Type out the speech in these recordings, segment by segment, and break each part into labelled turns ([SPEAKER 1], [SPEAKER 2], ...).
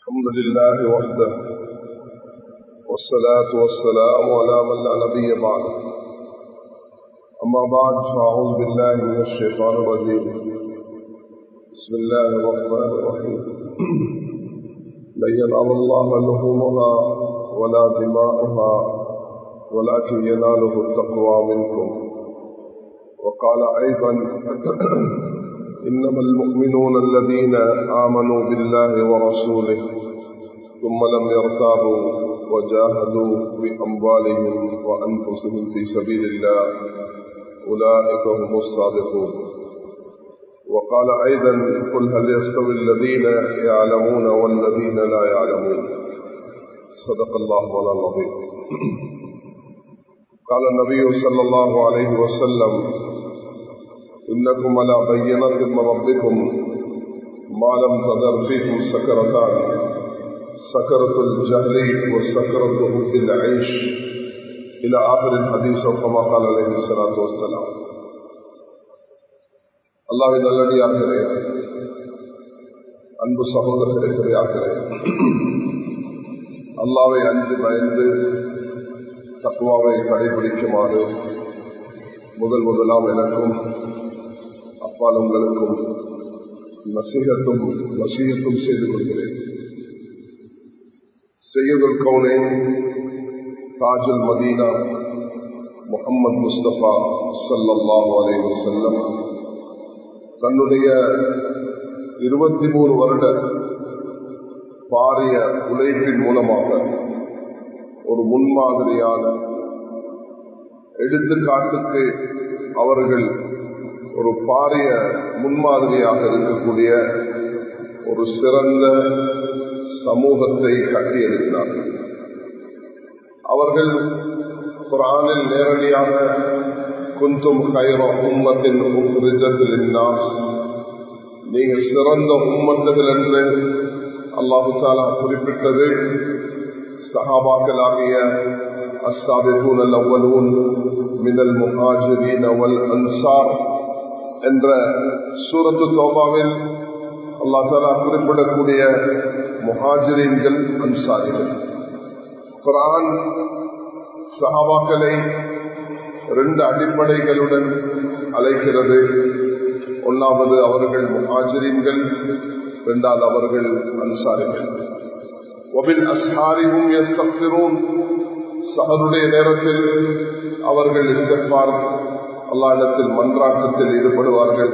[SPEAKER 1] الحمد لله وحده والصلاة والسلام على من لا نبي بعده أما بعد فأعوذ بالله من الشيطان الرجيم بسم الله الرحمن الرحيم لن ينال الله لحومها ولا دماؤها ولكن يناله التقوى منكم وقال أيضا إنما المؤمنون الذين آمنوا بالله ورسوله ثم لم يرتابوا وجاهدوا بأموالهم وأنفسهم في سبيل الله أولئك هم الصادقون وقال أيضا قل هل يستوي الذين يعلمون والذين لا يعلمون صدق الله ولا العظيم قال النبي صلى الله عليه وسلم إنكم على بينة من ربكم ما لم تذر فيكم سكرتان سكرة الجهل وسكرة حب العيش إلى آخر الحديث كما قال عليه الصلاة والسلام அல்லாவின் நல்லடியார்களே அன்பு சகோதரர்களே கிடையார்களே அல்லாவை அஞ்சு பயந்து தக்குவாவை கடைபிடிக்குமாறு முதல் முதலாம் எனக்கும் அப்பால் உங்களுக்கும் நசீகத்தும் நசீகத்தும் செய்து கொள்கிறேன் செய்யுதுல் கவுனே தாஜுல் மதீனா முகமது முஸ்தபா சல்லாஹு அலை வசல்லம் தன்னுடைய இருபத்தி மூணு வருட பாரிய உழைப்பின் மூலமாக ஒரு முன்மாதிரியான எடுத்துக்காட்டுக்கு அவர்கள் ஒரு பாரிய முன்மாதிரியாக இருக்கக்கூடிய ஒரு சிறந்த சமூகத்தை கட்டியெழுப்பினார்கள் அவர்கள் குரானில் நேரடியாக குந்தும் கைர உம்மத்தின் நீங்க சிறந்த உம்மத்துகள் என்று அல்லாஹு தாலா குறிப்பிட்டது சஹாபாக்களாகிய அஸ்தாபிகூன் அல் அவ்வலூன் மினல் முஹாஜிரீன் அவல் அன்சார் என்ற சூரத்து தோபாவில் அல்லா தாலா குறிப்பிடக்கூடிய முஹாஜிரீன்கள் அன்சாரிகள் குரான் சஹாபாக்களை ரெண்டு அடிப்படைகளுடன் அழைக்கிறது ஒன்றாவது அவர்கள் முஹாஜிரீன்கள் இரண்டாவது அவர்கள் அன்சாரிகள் ஒபின் அஸ்ஹாரிவும் எஸ்தப்திரும் சகருடைய நேரத்தில் அவர்கள் இஸ்தப்பார் அல்லாடத்தில் மன்றாட்டத்தில் ஈடுபடுவார்கள்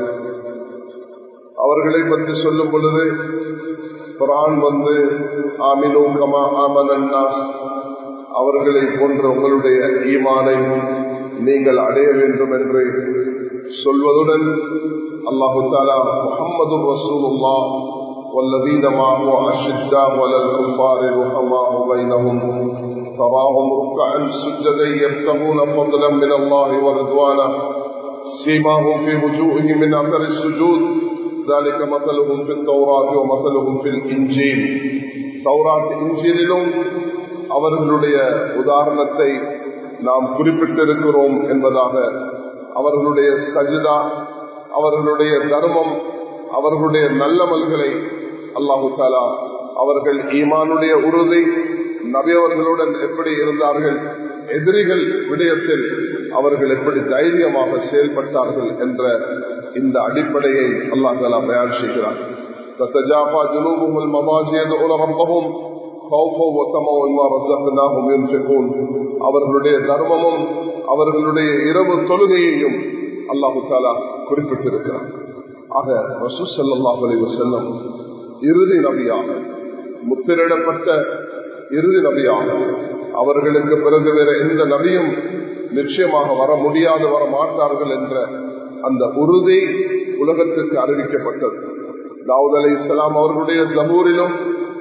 [SPEAKER 1] அவர்களை பற்றி சொல்லும் பொழுது குரான் வந்து ஆமினோ கமா ஆமனாஸ் அவர்களை போன்ற உங்களுடைய ஈமானை நீங்கள் அடைய வேண்டும் என்று சொல்வதுடன் அல்லாஹு தாலா முகமது ரசூலுல்லா والذين معه أشداء ولا الكفار رحماء بينهم تراهم ركعا سجدا يبتغون فضلا من الله ورضوانا سيماهم في وجوههم من اثر السجود ذلك مثلهم في التوراة ومثلهم في الإنجيل தௌராத் இஞ்சிலும் அவர்களுடைய உதாரணத்தை நாம் குறிப்பிட்டிருக்கிறோம் என்பதாக அவர்களுடைய சஜிதா அவர்களுடைய தர்மம் அவர்களுடைய நல்லமல்களை அல்லாஹு தாலா அவர்கள் ஈமானுடைய உறுதி நபியவர்களுடன் எப்படி இருந்தார்கள் எதிரிகள் விடயத்தில் அவர்கள் எப்படி தைரியமாக செயல்பட்டார்கள் என்ற இந்த அடிப்படையை அல்லாஹ் தாலா தயார் செய்கிறார் تتجافى جنوبهم المضاجع يدعون ربهم خوفا وطمعا مما رزقناهم ينفقون அவர்களுடைய தர்மமும் அவர்களுடைய இரவு தொழுகையையும் அல்லாஹு தாலா குறிப்பிட்டிருக்கிறார் ஆக ரசூ சல்லாஹ் அலைவு செல்லம் இறுதி நபியாக முத்திரிடப்பட்ட இறுதி நபியாக அவர்களுக்கு பிறகு வேற எந்த நபியும் நிச்சயமாக வர முடியாது வர மாட்டார்கள் என்ற அந்த உறுதி உலகத்திற்கு அறிவிக்கப்பட்டது தாவூத் அலை இஸ்லாம் அவர்களுடைய ஜபூரிலும்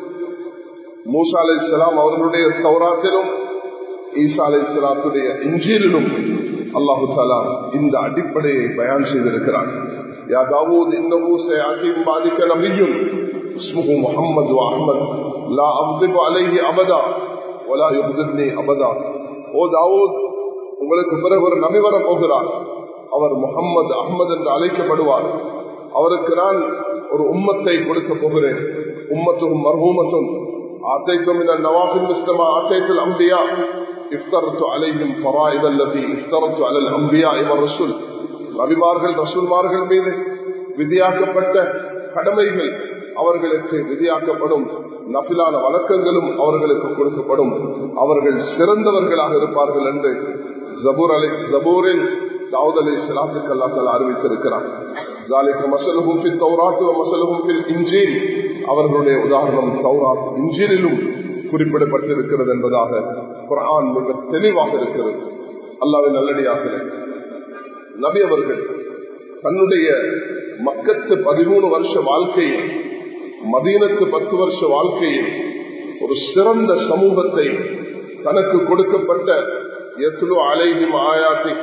[SPEAKER 1] மூசா அலை இஸ்லாம் அவர்களுடைய தௌராத்திலும் ஈசா அலை இஸ்லாத்துடைய இஞ்சிலும் அல்லாஹு தாலா இந்த அடிப்படையை பயன் செய்திருக்கிறார் யா தாவூத் இன்னமூ சயாத்தின் பாதிக்க நபியும் اسمه محمد واحمد لا اغضب عليه ابدا ولا يغضبني ابدا ஓ தாவூத் உங்களுக்கு பிறகு ஒரு நபி வர போகிறார் அவர் முகம்மது அஹ்மது என்று அழைக்கப்படுவார் அவருக்கு நான் ஒரு உம்மத்தை கொடுக்க போகிறேன் உம்மத்தும் மர்ஹூமத்தும் ஆத்தைக்கும் من النوافل مثل ما آتيت الأنبياء افترضت عليهم فرائض التي افترضت على الأنبياء والرسل நபிமார்கள் ரசூல்மார்கள் மீது விதியாக்கப்பட்ட கடமைகள் அவர்களுக்கு விதியாக்கப்படும் நபிலான வழக்கங்களும் அவர்களுக்கு கொடுக்கப்படும் அவர்கள் சிறந்தவர்களாக இருப்பார்கள் என்று ஜபூர் அலி ஜபூரில் தாவூத் அலி சலாத்துக்கு அல்லாத்தால் அறிவித்திருக்கிறார் இன்ஜீல் அவர்களுடைய உதாரணம் தௌராத் இன்ஜீலிலும் குறிப்பிடப்பட்டிருக்கிறது என்பதாக குரான் மிக தெளிவாக இருக்கிறது அல்லாவின் நல்லடியாக நபி அவர்கள் தன்னுடைய மக்கத்து பதிமூணு வருஷ வாழ்க்கையில் மதீனத்து பத்து வருஷ வாழ்க்கையில் ஒரு சிறந்த சமூகத்தை தனக்கு கொடுக்கப்பட்ட எத்துலு அலைஹிம் ஆயாத்தி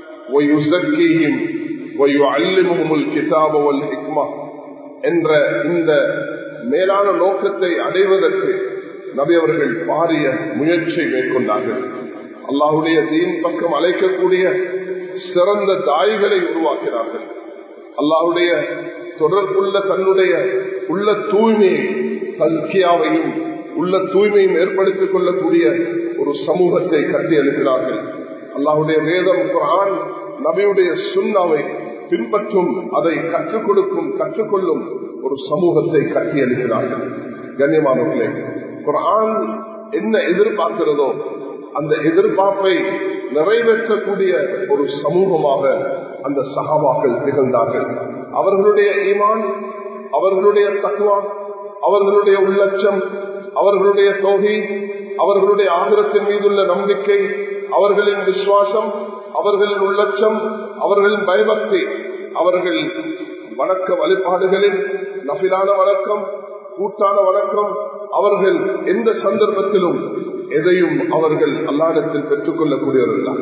[SPEAKER 1] ஒயுசக்கீஹிம் ஒயுஅல்லிமுஹுல் கிதாப வல் ஹிக்மா என்ற இந்த மேலான நோக்கத்தை அடைவதற்கு நபி அவர்கள் பாரிய முயற்சியை மேற்கொண்டார்கள் அல்லாஹுடைய தீன் பக்கம் அழைக்கக்கூடிய சிறந்த தாய்களை உருவாக்கினார்கள் அல்லாஹுடைய தொடர்புள்ள தன்னுடைய உள்ள தூய்மையை தஸ்கியாவையும் உள்ள தூய்மையும் ஏற்படுத்திக் கொள்ளக்கூடிய ஒரு சமூகத்தை கட்டி எழுப்பினார்கள் அல்லாஹுடைய வேதம் குரான் நபியுடைய சுண்ணாவை பின்பற்றும் அதை கற்றுக் கொடுக்கும் கற்றுக்கொள்ளும் ஒரு சமூகத்தை கட்டி எழுப்பினார்கள் கண்ணியமானவர்களே குரான் என்ன எதிர்பார்க்கிறதோ அந்த எதிர்பார்ப்பை நிறைவேற்றக்கூடிய ஒரு சமூகமாக அந்த சகாபாக்கள் திகழ்ந்தார்கள் அவர்களுடைய ஈமான் அவர்களுடைய தக்குவா அவர்களுடைய உள்ளட்சம் அவர்களுடைய தொகை அவர்களுடைய ஆகிரத்தின் மீதுள்ள நம்பிக்கை அவர்களின் விசுவாசம் அவர்களின் உள்ளட்சம் அவர்களின் பயபக்தி அவர்கள் வணக்க வழிபாடுகளில் நபிலான வணக்கம் கூட்டான வணக்கம் அவர்கள் எந்த சந்தர்ப்பத்திலும் எதையும் அவர்கள் அல்லாடத்தில் பெற்றுக் கொள்ளக்கூடியவர்கள்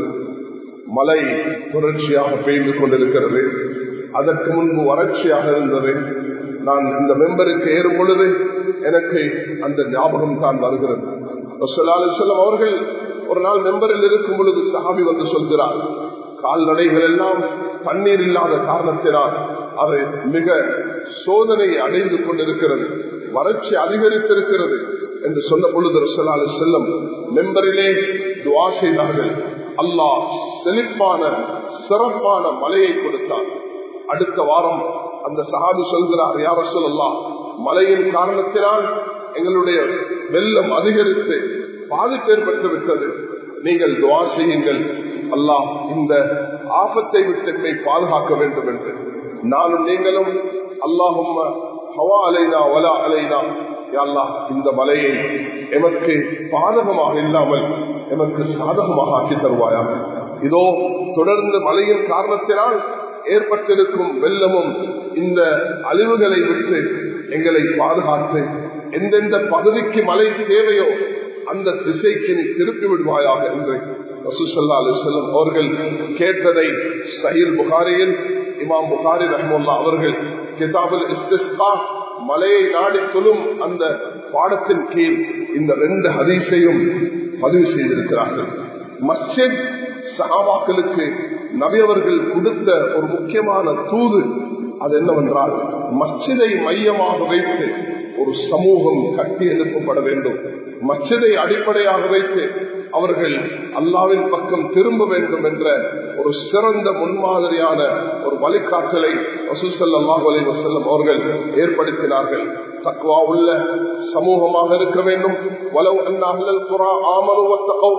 [SPEAKER 1] மழை தொடர்ச்சியாக பெய்து கொண்டிருக்கிறது அதற்கு முன்பு வறட்சியாக இருந்தது நான் இந்த மெம்பருக்கு ஏறும் பொழுது எனக்கு அந்த ஞாபகம் தான் வருகிறது செல்லம் அவர்கள் ஒரு நாள் மெம்பரில் இருக்கும் பொழுது சஹாபி வந்து சொல்கிறார் கால்நடைகள் எல்லாம் தண்ணீர் இல்லாத காரணத்தினால் அது மிக சோதனை அடைந்து கொண்டிருக்கிறது வறட்சி அதிகரித்திருக்கிறது என்று சொன்ன பொழுது ரசலாலு செல்லம் மெம்பரிலே துவா செய்தார்கள் அல்லாஹ் செழிப்பான சிறப்பான மலையை கொடுத்தார் அடுத்த வாரம் அந்த சஹாபி சொல்கிறார் யார சொல்லலாம் மழையின் காரணத்தினால் எங்களுடைய வெள்ளம் அதிகரித்து பாதிப்பு ஏற்பட்டு விட்டது நீங்கள் துவா செய்யுங்கள் அல்லாஹ் இந்த ஆபத்தை விட்டு என்னை பாதுகாக்க வேண்டும் என்று நானும் நீங்களும் அல்லாஹும் ஹவா அலைனா வலா அலைனா யாழ்லா இந்த மலையை எமக்கு பாதகமாக இல்லாமல் எமக்கு சாதகமாக ஆக்கி தருவாயா இதோ தொடர்ந்து மழையின் காரணத்தினால் ஏற்பட்டிருக்கும் வெள்ளமும் இந்த அழிவுகளை விட்டு எங்களை பாதுகாத்து எந்தெந்த பகுதிக்கு மழை தேவையோ அந்த திசைக்கு நீ திருப்பி விடுவாயாக என்று ரசூசல்லா அலி செல்லம் அவர்கள் கேட்டதை சஹீல் புகாரியில் இமாம் புகாரி ரஹமுல்லா அவர்கள் கிதாபுல் இஸ்திஸ்கா மலையை நாடி தொழும் அந்த பாடத்தின் கீழ் இந்த ரெண்டு ஹதீஸையும் பதிவு செய்திருக்கிறார்கள் மஸ்ஜித் சஹாபாக்களுக்கு நபி அவர்கள் கொடுத்த ஒரு முக்கியமான தூது அது என்னவென்றால் மஸ்ஜிதை மையமாக வைத்து ஒரு சமூகம் கட்டி எழுப்பப்பட வேண்டும் மஸ்ஜிதை அடிப்படையாக வைத்து அவர்கள் அல்லாவின் பக்கம் திரும்ப வேண்டும் என்ற ஒரு சிறந்த முன்மாதிரியான ஒரு வழிகாட்டலை வசூசல்லாஹ் அலி வசல்லம் அவர்கள் ஏற்படுத்தினார்கள் தக்குவா உள்ள சமூகமாக இருக்க வேண்டும் வலவு அண்ணாஹல் புறா ஆமனுவத்தகோ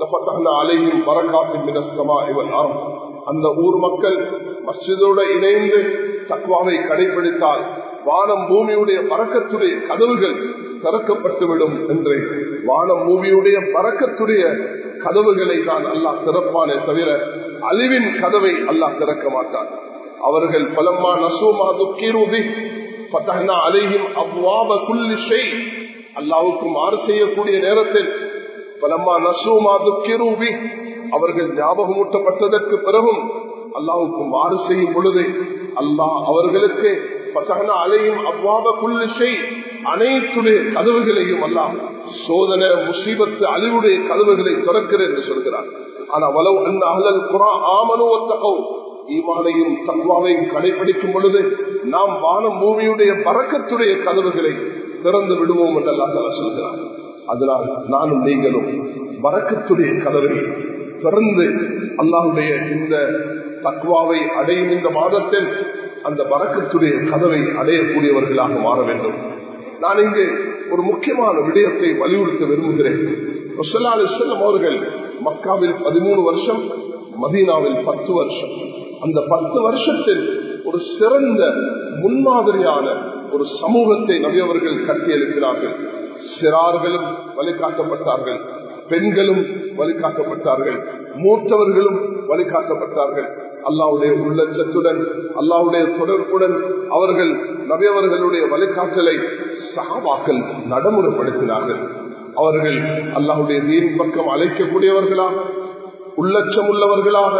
[SPEAKER 1] அலையும் வரக்காத்தின் மினஸ்தமா இவன் ஆரம் அந்த ஊர் மக்கள் மஸ்ஜிதோட இணைந்து தக்வாவை கடைபிடித்தால் வானம் பூமியுடைய பறக்கத்துடைய கதவுகள் திறக்கப்பட்டுவிடும் என்று வானம் பூமியுடைய பறக்கத்துடைய கதவுகளை தான் அல்லாஹ் திறப்பானே தவிர அழிவின் கதவை அல்லாஹ் திறக்க மாட்டான் அவர்கள் பலம்மா நசூமா துக்கீரூபி பத்தகனா அலையும் அவ்வாப குல்லி செய் அல்லாவுக்கு மாறு செய்யக்கூடிய நேரத்தில் பலம்மா நசூமா துக்கீரூபி அவர்கள் ஞாபகமூட்டப்பட்டதற்கு பிறகும் அல்லாவுக்கு மாறு செய்யும் பொழுது அல்லாஹ் அவர்களுக்கு பத்தகனா அலையும் அவ்வாப குல்லி செய் அனைத்துடைய கதவுகளையும் அல்லாம் சோதனை முசீபத்து அழிவுடைய கதவுகளை திறக்கிறேன் என்று சொல்கிறார் ஆனா வலவு அந்த அகலல் குரா ஆமனுவத்தகோ ஈமானையும் தத்வாவையும் கடைபிடிக்கும் பொழுது நாம் வானம் பூமியுடைய பறக்கத்துடைய கதவுகளை திறந்து விடுவோம் என்று அல்லா சொல்கிறார் அதனால் நானும் நீங்களும் வரக்கத்துடைய கதவை திறந்து அல்லாஹுடைய இந்த தக்வாவை அடையும் இந்த மாதத்தில் அந்த வரக்கத்துடைய கதவை அடையக்கூடியவர்களாக மாற வேண்டும் நான் இங்கு ஒரு முக்கியமான விடயத்தை வலியுறுத்த விரும்புகிறேன் செல்லம் அவர்கள் மக்காவில் பதிமூணு வருஷம் மதீனாவில் பத்து வருஷம் அந்த பத்து வருஷத்தில் ஒரு சிறந்த முன்மாதிரியான ஒரு சமூகத்தை நவியவர்கள் கட்டியெழுப்பினார்கள் சிறார்களும் வழிகாட்டப்பட்டார்கள் பெண்களும் வழிகாட்டப்பட்டார்கள் மூத்தவர்களும் வழிகாட்டப்பட்டார்கள் அல்லாவுடைய உள்ளச்சத்துடன் அல்லாவுடைய தொடர்புடன் அவர்கள் நபியவர்களுடைய வழிகாட்டலை சகாபாக்கள் நடைமுறைப்படுத்தினார்கள் அவர்கள் அல்லாவுடைய தீன் பக்கம் அழைக்கக்கூடியவர்களாக உள்ளச்சம் உள்ளவர்களாக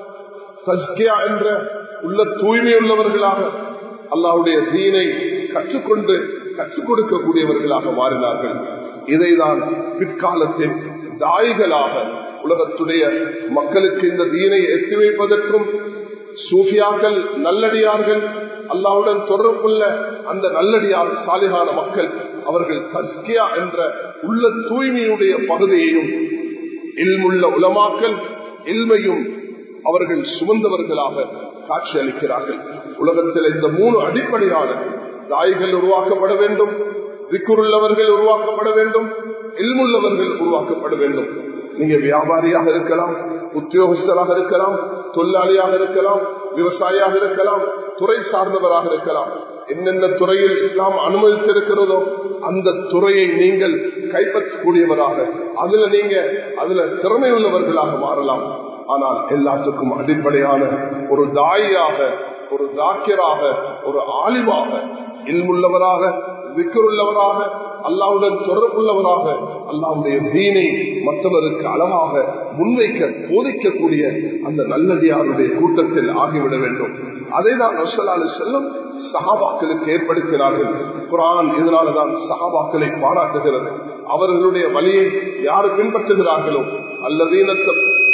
[SPEAKER 1] தஸ்கியா என்ற உள்ள தூய்மை உள்ளவர்களாக அல்லாவுடைய தீனை கற்றுக்கொண்டு கற்றுக் கொடுக்கக்கூடியவர்களாக மாறினார்கள் இதைதான் பிற்காலத்தில் தாய்களாக உலகத்துடைய மக்களுக்கு இந்த தீனை எத்தி வைப்பதற்கும் சூஃபியாக்கள் நல்லடியார்கள் அல்லாவுடன் தொடர்புள்ள அந்த நல்லடியார் சாலிகான மக்கள் அவர்கள் தஸ்கியா என்ற உள்ள தூய்மையுடைய பகுதியையும் இல்முள்ள உலமாக்கல் இல்மையும் அவர்கள் சுமந்தவர்களாக காட்சி அளிக்கிறார்கள் உலகத்தில் இந்த மூணு அடிப்படையான தாய்கள் உருவாக்கப்பட வேண்டும் விக்குருள்ளவர்கள் உருவாக்கப்பட வேண்டும் இல்முள்ளவர்கள் உருவாக்கப்பட வேண்டும் நீங்க வியாபாரியாக இருக்கலாம் உத்தியோகஸ்தராக இருக்கலாம் தொழிலாளியாக இருக்கலாம் விவசாயியாக இருக்கலாம் துறை சார்ந்தவராக இருக்கலாம் என்னென்ன துறையில் இஸ்லாம் அனுமதித்திருக்கிறதோ அந்த துறையை நீங்கள் கைப்பற்றக்கூடியவராக அதுல நீங்க அதுல திறமை உள்ளவர்களாக மாறலாம் ஆனால் எல்லாத்துக்கும் அடிப்படையான ஒரு தாயாக ஒரு தாக்கியராக ஒரு ஆலிவாக இல்முள்ளவராக விக்கருள்ளவராக அல்லாவுடன் தொடர்புள்ளவராக அல்லாவுடைய தீனை மற்றவருக்கு அழகாக முன்வைக்க போதிக்கக்கூடிய அந்த நல்லடியாருடைய கூட்டத்தில் ஆகிவிட வேண்டும் அதை தான் ரசலாலு செல்லும் சகாபாக்களுக்கு ஏற்படுத்தினார்கள் குரான் இதனாலதான் சகாபாக்களை பாராட்டுகிறது அவர்களுடைய வழியை யார் பின்பற்றுகிறார்களோ அல்லதீனத்தை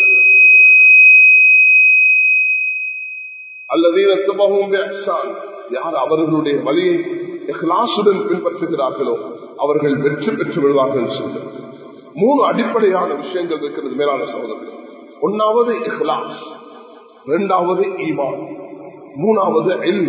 [SPEAKER 1] அல்லதீனத்துவகும் யார் அவர்களுடைய வழியை இஹ்லாசுடன் பின்பற்றுகிறார்களோ அவர்கள் வெற்றி பெற்று விடுவார்கள் சொல்ல மூணு அடிப்படையான விஷயங்கள் இருக்கிறது மேலான சகோதரர்கள் ஒன்னாவது இஹ்லாஸ் இரண்டாவது ஈமான் மூணாவது எல்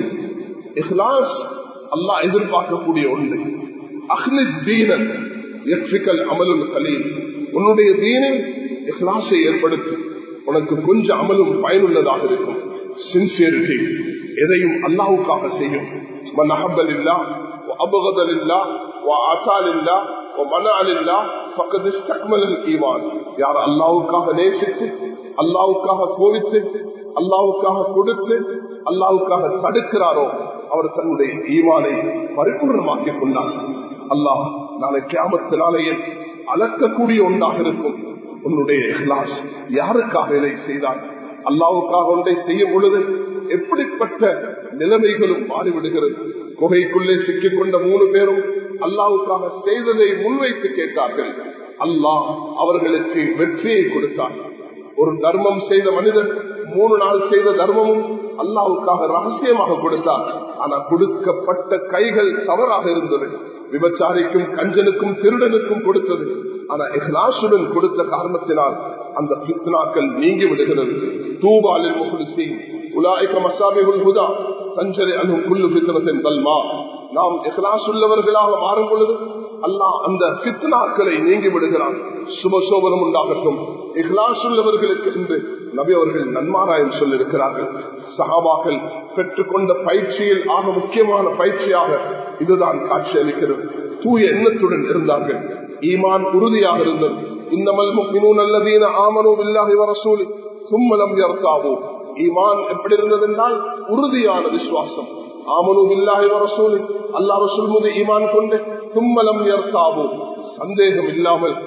[SPEAKER 1] இஹ்லாஸ் அல்லாஹ் எதிர்பார்க்கக்கூடிய ஒன்று அஹ்லிஸ் தீனன் எஃபிக்கல் அமலுல் கலீல் உன்னுடைய தீனில் இஹ்லாஸை ஏற்படுத்தி உனக்கு கொஞ்சம் அமலும் பயனுள்ளதாக இருக்கும் சின்சியரிட்டி எதையும் அல்லாவுக்காக செய்யும் من أحب لله وأبغض لله وآتى لله ومنع لله فقد استكمل الإيمان யார் அல்லாவுக்காக நேசித்து அல்லாவுக்காக கோவித்து அல்லாவுக்காக கொடுத்து அல்லாவுக்காக தடுக்கிறாரோ அவர் தன்னுடைய ஈமானை பரிபூர்ணமாக்கிக் கொண்டார் அல்லாஹ் நாளை கியாமத்தினாலேயே அளக்கக்கூடிய ஒன்றாக இருக்கும் உன்னுடைய இஹ்லாஸ் யாருக்காக இதை செய்தார் அல்லாவுக்காக ஒன்றை செய்யும் பொழுது எப்படிப்பட்ட நிலைமைகளும் மாறிவிடுகிறது குகைக்குள்ளே சிக்கிக் கொண்ட மூணு பேரும் அல்லாவுக்காக செய்ததை முன்வைத்து கேட்டார்கள் அல்லாஹ் அவர்களுக்கு வெற்றியை கொடுத்தார் ஒரு தர்மம் செய்த மனிதன் மூணு நாள் செய்த தர்மமும் அல்லாவுக்காக ரகசியமாக கொடுத்தார் ஆனா கொடுக்கப்பட்ட கைகள் தவறாக இருந்தது விபச்சாரிக்கும் கஞ்சனுக்கும் திருடனுக்கும் கொடுத்தது ஆனா இஹ்லாசுடன் கொடுத்த காரணத்தினால் அந்த பித்னாக்கள் நீங்கி விடுகிறது தூபாலில் முகுலிசி உலாய்க்க மசாபிகுல் ஹுதா தஞ்சரி அனும் குல்லு பித்தனத்தின் தல்மா நாம் இஹ்லாஸ் உள்ளவர்களாக மாறும் பொழுது அல்லாஹ் அந்த பித்னாக்களை நீங்கி விடுகிறான் சுபசோபனம் உண்டாகட்டும் இஹ்லாஸ் உள்ளவர்களுக்கு என்று நபி அவர்கள் நன்மாராயம் சொல்லியிருக்கிறார்கள் சகாபாக்கள் பெற்றுக்கொண்ட பயிற்சியில் ஆக முக்கியமான பயிற்சியாக இதுதான் காட்சி அளிக்கிறது தூய எண்ணத்துடன் இருந்தார்கள் ஈமான் உறுதியாக இருந்தது இன்னமல் முக்மினூன் அல்லதீன ஆமனோ பில்லாஹி வரசூலி சும்மலம் யர்த்தாவோ ஈமான் எப்படி இருந்தது என்றால் உறுதியான விசுவாசம் ஆமனு பில்லாஹி வரசூலி அல்லாஹ் ரசூல் மீது ஈமான் கொண்டு சும்மலம் யர்த்தாவோ சந்தேகம் இல்லாமல்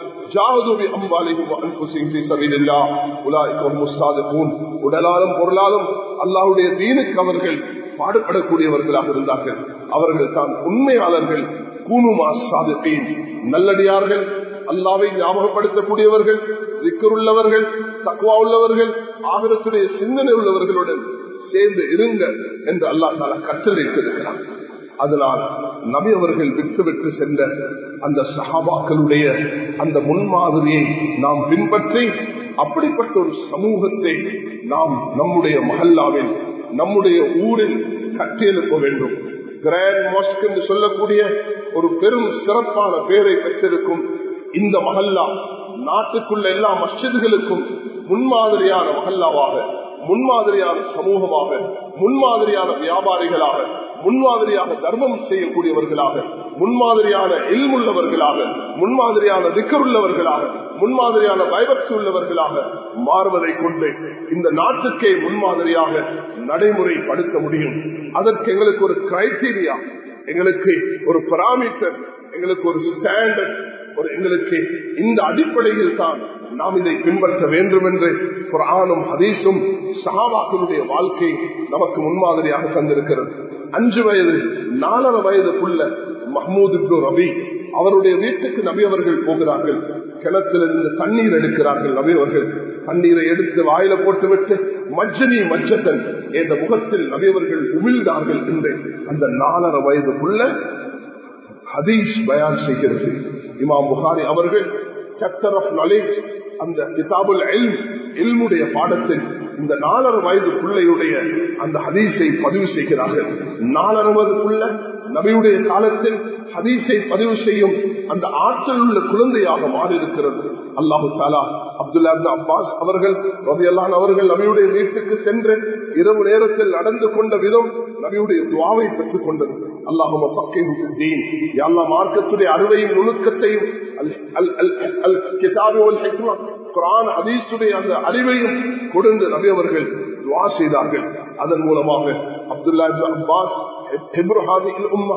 [SPEAKER 1] உடலாலும் பொருளாலும் அல்லாவுடைய தீனுக்கு அவர்கள் பாடுபடக்கூடியவர்களாக இருந்தார்கள் அவர்கள் தான் உண்மையாளர்கள் கூணுமா சாதிப்பேன் நல்லடியார்கள் அல்லாவை ஞாபகப்படுத்தக்கூடியவர்கள் விக்கருள்ளவர்கள் தக்குவா உள்ளவர்கள் ஆகிரத்துடைய சிந்தனை உள்ளவர்களுடன் சேர்ந்து இருங்க என்று அல்லா தாலா கற்றல் வைத்திருக்கிறார் அதனால் நபி அவர்கள் விட்டு விட்டு சென்ற அந்த சஹாபாக்களுடைய அந்த முன்மாதிரியை நாம் பின்பற்றி அப்படிப்பட்ட ஒரு சமூகத்தை நாம் நம்முடைய மஹல்லாவில் நம்முடைய ஊரில் கட்டியெழுப்ப வேண்டும் கிராண்ட் மாஸ்க் என்று சொல்லக்கூடிய ஒரு பெரும் சிறப்பான பெயரை பெற்றிருக்கும் இந்த மஹல்லா நாட்டுக்குள்ள எல்லா மஸ்ஜிதுகளுக்கும் முன்மாதிரியான மஹல்லாவாக முன்மாதிரியான சமூகமாக முன்மாதிரியான வியாபாரிகளாக முன்மாதிரியாக தர்மம் செய்யக்கூடியவர்களாக முன்மாதிரியான இல்முள்ளவர்களாக முன்மாதிரியான திக்கருள்ளவர்களாக முன்மாதிரியான பயபக்தி உள்ளவர்களாக மாறுவதை கொண்டு இந்த நாட்டுக்கே முன்மாதிரியாக நடைமுறைப்படுத்த முடியும் அதற்கு எங்களுக்கு ஒரு கிரைடீரியா எங்களுக்கு ஒரு பராமீட்டர் எங்களுக்கு ஒரு ஸ்டாண்டர்ட் ஒரு எங்களுக்கு இந்த அடிப்படையில் தான் நாம் இதை பின்பற்ற வேண்டும் என்று குரானும் ஹதீஸும் சஹாபாக்களுடைய வாழ்க்கை நமக்கு முன்மாதிரியாக தந்திருக்கிறது அஞ்சு வயது நாலரை வயதுக்குள்ள மஹமூத் இப்னு ரபி அவருடைய வீட்டுக்கு நபி அவர்கள் போகிறார்கள் கிணத்திலிருந்து தண்ணீர் எடுக்கிறார்கள் நபி அவர்கள் தண்ணீரை எடுத்து வாயில போட்டுவிட்டு மஜ்ஜனி மஜ்ஜத்தன் என்ற முகத்தில் நபியவர்கள் உமிழ்ந்தார்கள் என்று அந்த நாலரை வயதுக்குள்ள ஹதீஸ் பயான் செய்கிறது இமாம் புகாரி அவர்கள் சாப்டர் ஆஃப் நாலேஜ் அந்த கிதாபுல் இல்முடைய பாடத்தில் இந்த நாலரை வயது பிள்ளையுடைய அந்த ஹதீஸை பதிவு செய்கிறார்கள் நாலரை வயதுக்குள்ள நபியுடைய காலத்தில் ஹதீஸை பதிவு செய்யும் அந்த ஆற்றல் உள்ள குழந்தையாக மாறி இருக்கிறது அல்லாஹு தாலா அப்துல்லா அப்பாஸ் அவர்கள் ரவியல்லான் அவர்கள் நபியுடைய வீட்டுக்கு சென்று இரவு நேரத்தில் நடந்து கொண்ட விதம் நபியுடைய துவாவை பெற்றுக் கொண்டது அல்லாஹும் மார்க்கத்துடைய அறுவையும் நுணுக்கத்தையும் குரான் ஹதீஸுடைய அந்த அறிவையும் கொடுந்து நபி அவர்கள் துவா செய்தார்கள் அதன் மூலமாக அப்துல்லா அப்பாஸ் உம்மா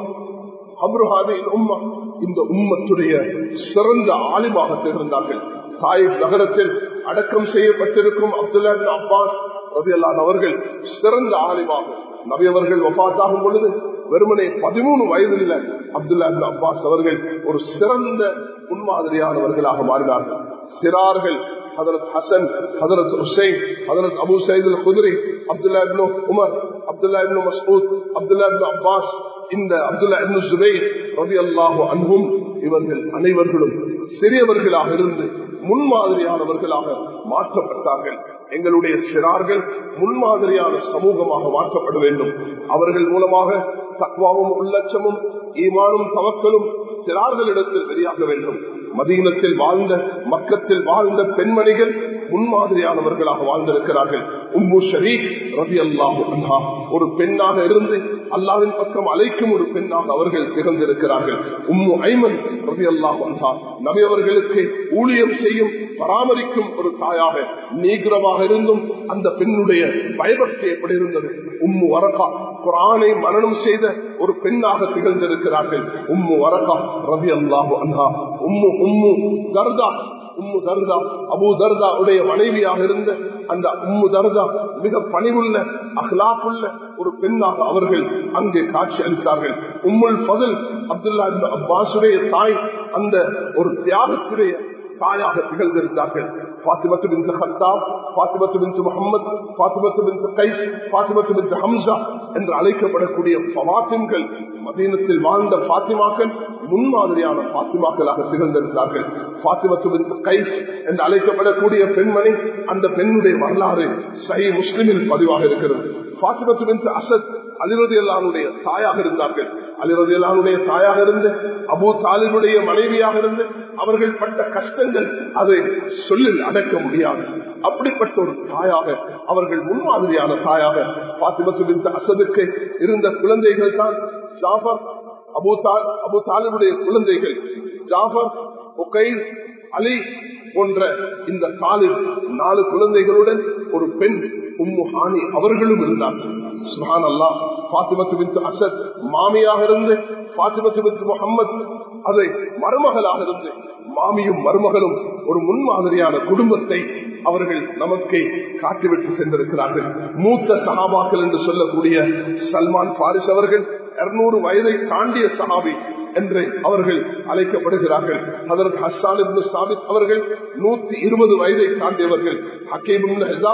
[SPEAKER 1] உம்மா இந்த உம்மத்துடைய சிறந்த ஆலிமாக திகழ்ந்தார்கள் தாயிப் நகரத்தில் அடக்கம் செய்யப்பட்டிருக்கும் அப்துல்லா அப்பாஸ் ரதியல்லான் அவர்கள் சிறந்த ஆலிமாக நபி அவர்கள் ஒப்பாத்தாகும் பொழுது வெறுமனே பதிமூணு வயதில் அப்துல்லா அப்பாஸ் அவர்கள் ஒரு சிறந்த முன்மாதிரியானவர்களாக மாறினார்கள் சிறார்கள் ஹதரத் ஹசன் ஹதரத் ஹுசைன் ஹதரத் அபு சைதுல் Khudri Abdullah ibn Umar Abdullah ibn Masud Abdullah ibn Abbas இந்த அப்துல்லா இப்னு சுபைர் ரவி அல்லாஹு அன்பும் இவர்கள் அனைவர்களும் சிறியவர்களாக இருந்து முன்மாதிரியானவர்களாக மாற்றப்பட்டார்கள் எங்களுடைய சிறார்கள் முன்மாதிரியான சமூகமாக மாற்றப்பட வேண்டும் அவர்கள் மூலமாக தக்வாவும் உள்ளட்சமும் ஈமானும் தவக்கலும் சிறார்களிடத்தில் வெளியாக வேண்டும் மதீனத்தில் வாழ்ந்த மக்கத்தில் வாழ்ந்த பெண்மணிகள் முன்மாதிரியானவர்களாக வாழ்ந்திருக்கிறார்கள் உம்மு ஷரீக் ரவி அல்லாஹு ஒரு பெண்ணாக இருந்து அல்லாவின் பக்கம் அழைக்கும் ஒரு பெண்ணாக அவர்கள் திகழ்ந்திருக்கிறார்கள் உம்மு ஐமன் ரவி அல்லாஹு நபி அவர்களுக்கு ஊழியம் செய்யும் பராமரிக்கும் ஒரு தாயாக நீகிரமாக இருந்தும் அந்த பெண்ணுடைய பயபக்தி எப்படி இருந்தது உம்மு வரகா குரானை மரணம் செய்த ஒரு பெண்ணாக திகழ்ந்திருக்கிறார்கள் உம்மு வரகா ரவி அல்லாஹு அன்ஹா உம்மு உம்மு தர்தா உம்மு தர்தா அபு தர்தா உடைய மனைவியாக இருந்த அந்த உம்மு தர்தா மிக பணிவுள்ள அஹ்லாக்குள்ள ஒரு பெண்ணாக அவர்கள் அங்கே காட்சி அளித்தார்கள் உம்முல் பதில் அப்துல்லா அப்பாசுடைய தாய் அந்த ஒரு தியாகத்துடைய தாயாக திகழ்ந்திருந்தார்கள் Fatima bint Khattab Fatima bint Muhammad Fatima bint Qais Fatima bint Hamza என்று அழைக்கப்படக்கூடிய பவாத்திம்கள் மதீனத்தில் வாழ்ந்த பாத்திமாக்கள் முன்மாதிரியான பாத்திமாக்களாக திகழ்ந்திருந்தார்கள் பாத்திமத்து பின் கைஸ் என்று அழைக்கப்படக்கூடிய பெண்மணி அந்த பெண்ணுடைய வரலாறு சை முஸ்லிமில் பதிவாக இருக்கிறது பாத்திமத்து பின் அசத் அலிரதி அல்லானுடைய தாயாக இருந்தார்கள் அலிரதி அல்லானுடைய தாயாக இருந்து அபு தாலிபுடைய மனைவியாக இருந்து அவர்கள் பட்ட கஷ்டங்கள் அதை சொல்லில் அடக்க முடியாது அப்படிப்பட்ட ஒரு தாயாக அவர்கள் முன்மாதிரியான தாயாக பாத்திமத்து பின் அசதுக்கு இருந்த குழந்தைகள் தான் ஜாஃபர் அபு தால் அபு தாலிபுடைய குழந்தைகள் ஜாஃபர் ஒகைல் அலி போன்ற இந்த தாலில் நாலு குழந்தைகளுடன் ஒரு பெண் உம்மு ஹானி அவர்களும் இருந்தார்கள் சுஹான் அல்லா பாத்திமத்து பின் அசத் மாமியாக இருந்து பாத்திமத்து பின் முகம்மது அதை மருமகளாக இருந்து மாமியும் மருமகளும் ஒரு முன்மாதிரியான குடும்பத்தை அவர்கள் நமக்கு காட்டிவிட்டு சென்றிருக்கிறார்கள் மூத்த சகாபாக்கள் என்று சொல்லக்கூடிய சல்மான் பாரிஸ் அவர்கள் இருநூறு வயதை தாண்டிய சகாபி என்று அவர்கள் அழைக்கப்படுகிறார்கள் அதற்கு ஹசான் சாபித் அவர்கள் நூத்தி இருபது வயதை தாண்டியவர்கள் ஹக்கீம் ஹிசாம்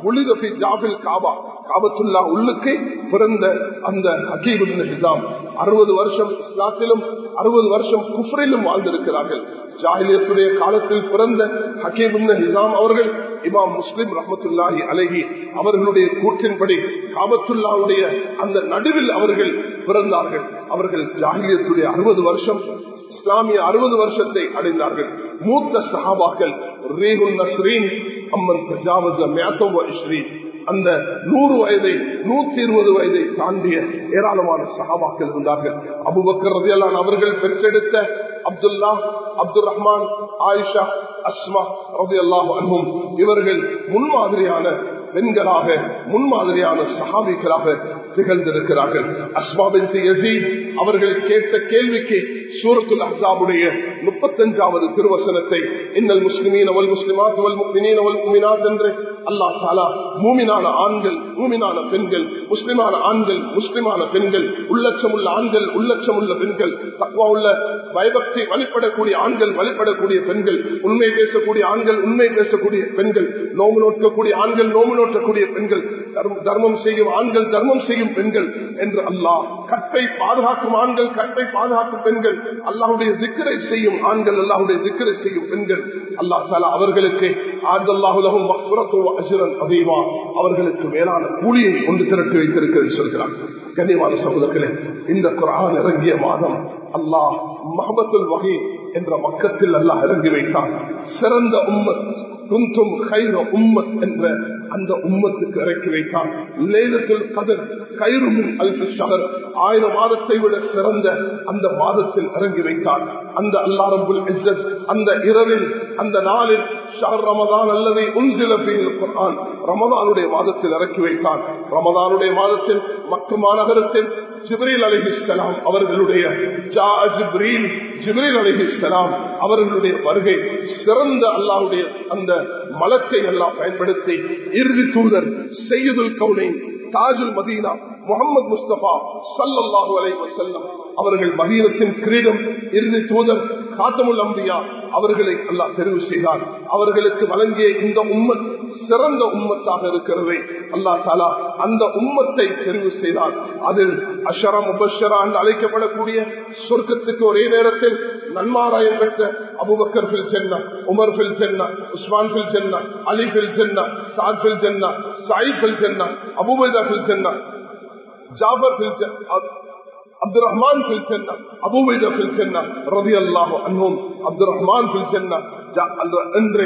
[SPEAKER 1] முழுகபி ஜாபில் காபா காபத்துல்லா உள்ளுக்கு பிறந்த அந்த ஹக்கீபுல் ஹிசாம் அறுபது வருஷம் இஸ்லாத்திலும் அறுபது வருஷம் குஃப்ரிலும் வாழ்ந்திருக்கிறார்கள் ஜாகிலியத்துடைய காலத்தில் பிறந்த ஹக்கீபுல் ஹிசாம் அவர்கள் இமாம் முஸ்லிம் ரஹமத்துல்லாஹி அலஹி அவர்களுடைய கூற்றின்படி காபத்துல்லாவுடைய அந்த நடுவில் அவர்கள் பிறந்தார்கள் அவர்கள் ஜாகிலியத்துடைய அறுபது வருஷம் இஸ்லாமிய அறுபது வருஷத்தை அடைந்தார்கள் மூத்த சஹாபாக்கள் ரீகுல் நஸ்ரீன் அம்மன் தஜாவஸ் மேத்தவ இஸ்ரீன் அந்த நூறு வயதை நூத்தி இருபது வயதை தாண்டிய ஏராளமான சகாபாக்கள் இருந்தார்கள் அபுபக்கர் ரதியலான் அவர்கள் பெற்றெடுத்த அப்துல்லா அப்துல் ரஹ்மான் ஆயிஷா அஸ்மா ரதி அல்லாஹ் இவர்கள் முன்மாதிரியான பெண்களாக முன்மாதிரியான சஹாபிகளாக திகழ்ந்திருக்கிறார்கள் அஸ்மாபின் யசீத் அவர்கள் கேட்ட கேள்விக்கு சூரத்துல் அஹாபுடைய முப்பத்தஞ்சாவது திருவசனத்தை இன்னல் முஸ்லிமீன் அவல் முஸ்லிமாத் அவல் முக்மினீன் அவல் முமினாத் என்று அல்லாஹ் தாலா மூமினான ஆண்கள் மூமினான பெண்கள் முஸ்லிமான ஆண்கள் முஸ்லிமான பெண்கள் உள்ளட்சம் உள்ள ஆண்கள் உள்ளட்சம் உள்ள பெண்கள் தக்குவா உள்ள பயபக்தி வழிபடக்கூடிய ஆண்கள் வழிபடக்கூடிய பெண்கள் உண்மை பேசக்கூடிய ஆண்கள் உண்மை பேசக்கூடிய பெண்கள் நோம்பு நோக்கக்கூடிய ஆண்கள் நோம்பு நோக்கக்கூடிய பெண்கள் தர்மம் செய்யும் ஆண்கள் தர்மம் செய்யும் பெண்கள் என்று அல்லாஹ் கற்பை பாதுகாக்கும் ஆண்கள் கற்பை பாதுகாக்கும் பெண்கள் அல்லாஹுடைய திக்கரை செய்யும் ஆண்கள் அல்லாஹுடைய திக்கரை செய்யும் பெண்கள் அல்லாஹ் தாலா அவர்களுக்கு ஆண்டல்லாஹுலகும் அசுரன் அதீவா அவர்களுக்கு மேலான கூலியை கொண்டு திரட்டி வைத்திருக்கிறது சொல்கிறார் கண்ணியமான சகோதரர்களே இந்த குரான் இறங்கிய மாதம் அல்லாஹ் மஹபத்துல் வகை என்ற மக்கத்தில் அல்லாஹ் இறங்கி வைத்தான் சிறந்த உம்மத் குந்தும் கைர உம்மத் என்ற அந்த உம்மத்துக்கு இறக்கி வைத்தான் லேலத்தில் கதர் கைருமின் அல்பு ஷகர் ஆயிரம் மாதத்தை விட சிறந்த அந்த மாதத்தில் இறங்கி வைத்தான் அந்த அல்லா ரபுல் இஸ்ஸத் அந்த இரவில் அந்த நாளில் ஷஹர் ரமதான் அல்லது உன்சில குர்ஆன் ரமதானுடைய மாதத்தில் இறக்கி வைத்தான் ரமதானுடைய மாதத்தில் மக்கு மாநகரத்தில் ஜிப்ரீல் அலிஹிஸ்லாம் அவர்களுடைய ஜிப்ரீல் ஜிப்ரீல் அலிஹிஸ்லாம் அவர்களுடைய வருகை சிறந்த அல்லாவுடைய அந்த மலத்தை எல்லாம் பயன்படுத்தி இறுதி தூதர் செய்யுதுல் கவுனை தாஜுல் மதீனா முகமது முஸ்தபா சல்லாஹூ அலை வசல்லம் அவர்கள் மதீனத்தின் கிரீடம் இறுதி தூதர் காத்தமுல் அம்பியா அவர்களை அல்லாஹ் தெரிவு செய்தார் அவர்களுக்கு வழங்கிய இந்த உம்மத் சிறந்த உம்மத்தாக இருக்கிறது அல்லா தாலா அந்த உம்மத்தை தெரிவு செய்தார் அதில் அஷரா முபஷரா என்று அழைக்கப்படக்கூடிய சொர்க்கத்துக்கு ஒரே நேரத்தில் நன்மாராயம் பெற்ற அபுபக்கர் பில் சென்னா உமர் பில் சென்னா உஸ்மான் பில் சென்னா அலி பில் சென்னா சாத் பில் சென்னா சாயிப் பில் சென்னா அபுபைதா பில் சென்னா ஜாஃபர் பில் அப்துல் ரஹ்மான் பில் சென்னா அபுபைதா பில் சென்னா ரவி அல்லாஹு அன்ஹும் அப்துல் ரஹ்மான் பில் சென்னா என்று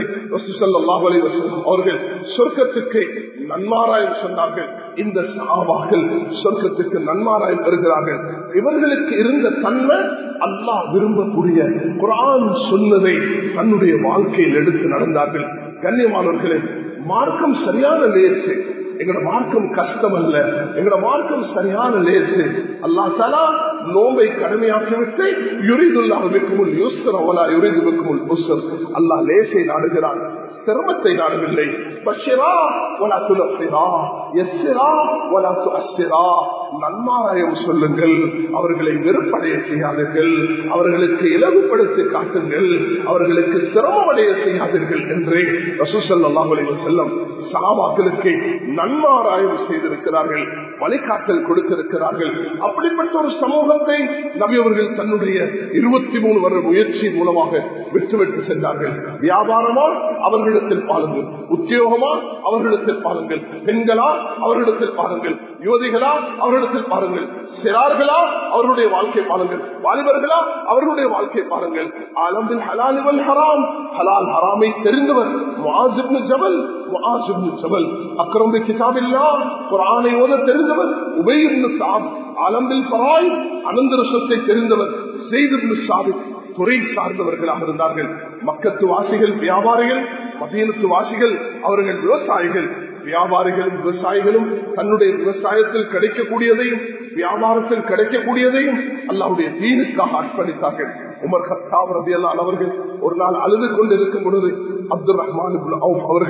[SPEAKER 1] அவர்கள் சொர்க்கத்துக்கு நன்மாராயம் சொன்னார்கள் இந்த சாவாக்கள் சொர்க்கத்துக்கு நன்மாராயம் பெறுகிறார்கள் இவர்களுக்கு இருந்த தன்மை அல்லாஹ் விரும்பக்கூடிய குரான் சொன்னதை தன்னுடைய வாழ்க்கையில் எடுத்து நடந்தார்கள் கண்ணியமானவர்களே மார்க்கம் சரியான லேசு எங்களோட மார்க்கம் கஷ்டம் அல்ல எங்களோட மார்க்கம் சரியான லேசு அல்லா தலா நோம்பை கடமையாக்கிவிட்டு யுரிதுல்லாஹுல் யூசரவலா யுரிதுல் உசர் அல்லாஹ் லேசை நாடுகிறான் சிரமத்தை நாடவில்லை பஷிரா வலா துலஃபிரா எஸ்ஸிரா வலா துஅஸ்ஸிரா நன்மாராயம் சொல்லுங்கள் அவர்களை வெறுப்படைய செய்யாதீர்கள் அவர்களுக்கு இலவுபடுத்தி காட்டுங்கள் அவர்களுக்கு சிரமமடைய செய்யாதீர்கள் என்று ரசூசல்லாஹ் செல்லம் சாபாக்களுக்கு நன்மாராயம் செய்திருக்கிறார்கள் வழிகாட்டல் கொடுத்திருக்கிறார்கள் அப்படிப்பட்ட ஒரு சமூகத்தை நபி அவர்கள் தன்னுடைய இருபத்தி மூணு வருட முயற்சி மூலமாக விட்டுவிட்டு சென்றார்கள் வியாபாரமா அவர்களிடத்தில் பாருங்கள் உத்தியோகமா அவர்களிடத்தில் பாருங்கள் பெண்களா அவர்களிடத்தில் பாருங்கள் யுவதிகளா அவர்களிடத்தில் பாருங்கள் சிறார்களா அவர்களுடைய வாழ்க்கை பாருங்கள் வாலிபர்களா அவர்களுடைய வாழ்க்கை பாருங்கள் ஆலம்பில் ஹலாலிவல் ஹராம் ஹலால் ஹராமை தெரிந்தவர் முஆசிப்னு ஜபல் முஆசிப்னு ஜபல் அக்ரம் கிதாபில்லா குர்ஆனை ஓத தெரிந்தவர் உபயிப்னு சாப் ஆலம்பில் பராய் அனந்தர சொத்தை தெரிந்தவர் செய்து சாபித் துறை சார்ந்தவர்களாக இருந்தார்கள் மக்கத்து வாசிகள் வியாபாரிகள் மதீனத்து வாசிகள் அவர்கள் விவசாயிகள் வியாபாரிகளும் விவசாயிகளும் தன்னுடைய விவசாயத்தில் கிடைக்கக்கூடியதையும் வியாபாரத்தில் கிடைக்கக்கூடியதையும் அல்லாவுடைய தீனுக்காக அர்ப்பணித்தார்கள் உமர் ஹத்தாப் ரபி அல்லான் அவர்கள் ஒரு நாள் அழுது கொண்டு இருக்கும் பொழுது அப்துல் ரஹ்மான் அவர்கள்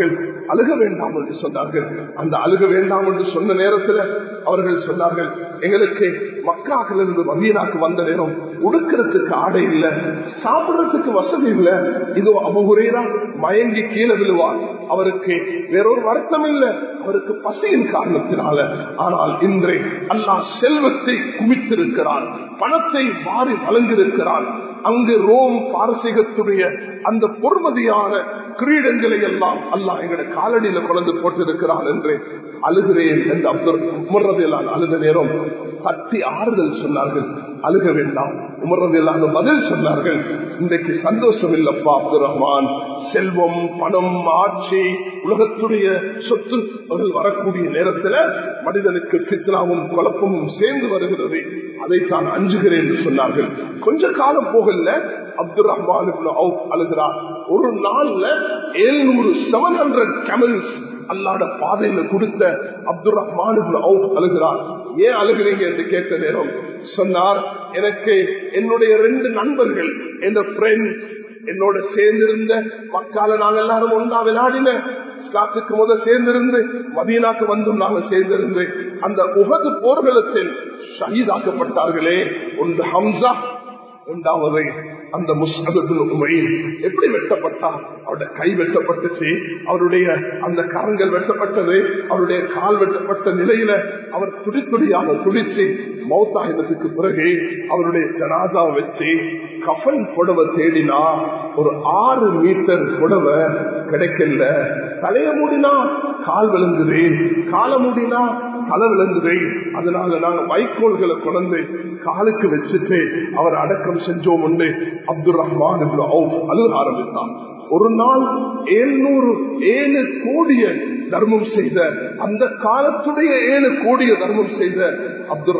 [SPEAKER 1] அழுக வேண்டாம் என்று சொன்னார்கள் அந்த அழுக வேண்டாம் என்று சொன்ன நேரத்தில் அவர்கள் சொன்னார்கள் எங்களுக்கு மக்காக்கிலிருந்து மதீனாக்கு வந்த நேரம் உடுக்கிறதுக்கு ஆடை இல்லை சாப்பிடுறதுக்கு வசதி இல்லை இதோ அபுகுரேரா மயங்கி கீழே விழுவார் அவருக்கு வேறொரு வருத்தம் இல்லை அவருக்கு பசியின் காரணத்தினால ஆனால் இன்று அல்லாஹ் செல்வத்தை குவித்திருக்கிறார் பணத்தை மாறி வழங்கியிருக்கிறார் அங்கு ரோம் பாரசீகத்துடைய அந்த பொறுமதியான கிரீடங்களை எல்லாம் அல்லாஹ் எங்களுடைய காலடியில குழந்து போட்டிருக்கிறான் என்று அழுகிறேன் என்று அப்துல் உமர்றதையெல்லாம் அழுத நேரம் தட்டி ஆறுதல் சொன்னார்கள் அழுக வேண்டாம் உமர்றதையெல்லாம் பதில் சொன்னார்கள் இன்றைக்கு சந்தோஷம் இல்லப்பா அப்துல் ரஹ்மான் செல்வம் பணம் ஆட்சி உலகத்துடைய சொத்து வரக்கூடிய நேரத்தில் மனிதனுக்கு சித்ராவும் குழப்பமும் சேர்ந்து வருகிறது அதைத்தான் அஞ்சுகிறேன் என்று சொன்னார்கள் கொஞ்ச காலம் போகல அப்துல் ரஹ்மான் அழுகிறார் ஒரு நாள்ல எழுநூறு செவன் ஹண்ட்ரட் கெமல்ஸ் அல்லாட பாதையில கொடுத்த அப்துல் ரஹ்மான் அழுகிறார் ஏன் அழுகிறீங்க என்று கேட்ட நேரம் சொன்னார் எனக்கு என்னுடைய ரெண்டு நண்பர்கள் என் ஃப்ரெண்ட்ஸ் என்னோட சேர்ந்திருந்த மக்கால நாங்க எல்லாரும் ஒன்றா விளையாடின இஸ்லாத்துக்கு முத சேர்ந்திருந்து மதீனாக்கு வந்தும் நாங்க சேர்ந்திருந்து அந்த உகது போர்க்களத்தில் ஷஹீதாக்கப்பட்டார்களே ஒன்று ஹம்சா இரண்டாவது அந்த முஸ்லிம் எப்படி வெட்டப்பட்டார் அவருடைய கை வெட்டப்பட்டுச்சு அவருடைய அந்த கரங்கள் வெட்டப்பட்டது அவருடைய கால் வெட்டப்பட்ட நிலையில அவர் துடி துடியாக துடிச்சு மௌத்தாயினத்துக்கு பிறகு அவருடைய ஜனாசாவை வச்சு கஃன் புடவை தேடினா ஒரு ஆறு மீட்டர் புடவை கிடைக்கல தலைய மூடினா கால் விழுங்குது காலை மூடினா தலை விழுங்குது அதனால நாங்க வைக்கோல்களை கொண்டு காலுக்கு வச்சுட்டு அவர் அடக்கம் செஞ்சோம் உண்டு அப்துல் ரஹ்மான் அழுக ஆரம்பித்தான் ஒரு நாள் ஏழ்நூறு ஏழு கோடிய தர்மம் செய்த அந்த காலத்துடைய ஏழு கோடிய தர்மம் செய்த அப்துல்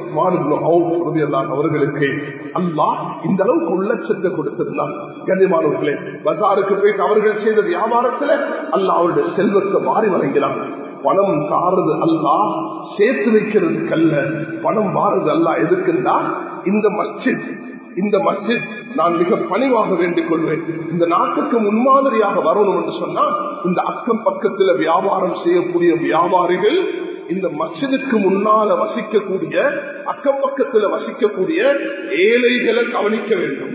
[SPEAKER 1] ரஹ்மான் அவர்களுக்கு அல்லாஹ் இந்த அளவுக்கு உள்ளச்சத்தை கொடுத்திருந்தான் கண்ணியமானவர்களே பசாருக்கு போயிட்டு அவர்கள் செய்த வியாபாரத்துல அல்லாஹ் அவருடைய செல்வத்தை மாறி வழங்கினான் பணம் தாறுது அல்லா சேர்த்து வைக்கிறது கல்ல பணம் மாறுது அல்லா எதுக்குன்னா இந்த மஸ்ஜித் இந்த மஸ்ஜித் நான் மிக பணிவாக வேண்டிக் கொள்வேன் இந்த நாட்டுக்கு முன்மாதிரியாக வரணும் என்று சொன்னால் இந்த அக்கம் பக்கத்துல வியாபாரம் செய்யக்கூடிய வியாபாரிகள் இந்த மஸ்ஜிதுக்கு முன்னால வசிக்கக்கூடிய அக்கம் பக்கத்துல வசிக்கக்கூடிய ஏழைகளை கவனிக்க வேண்டும்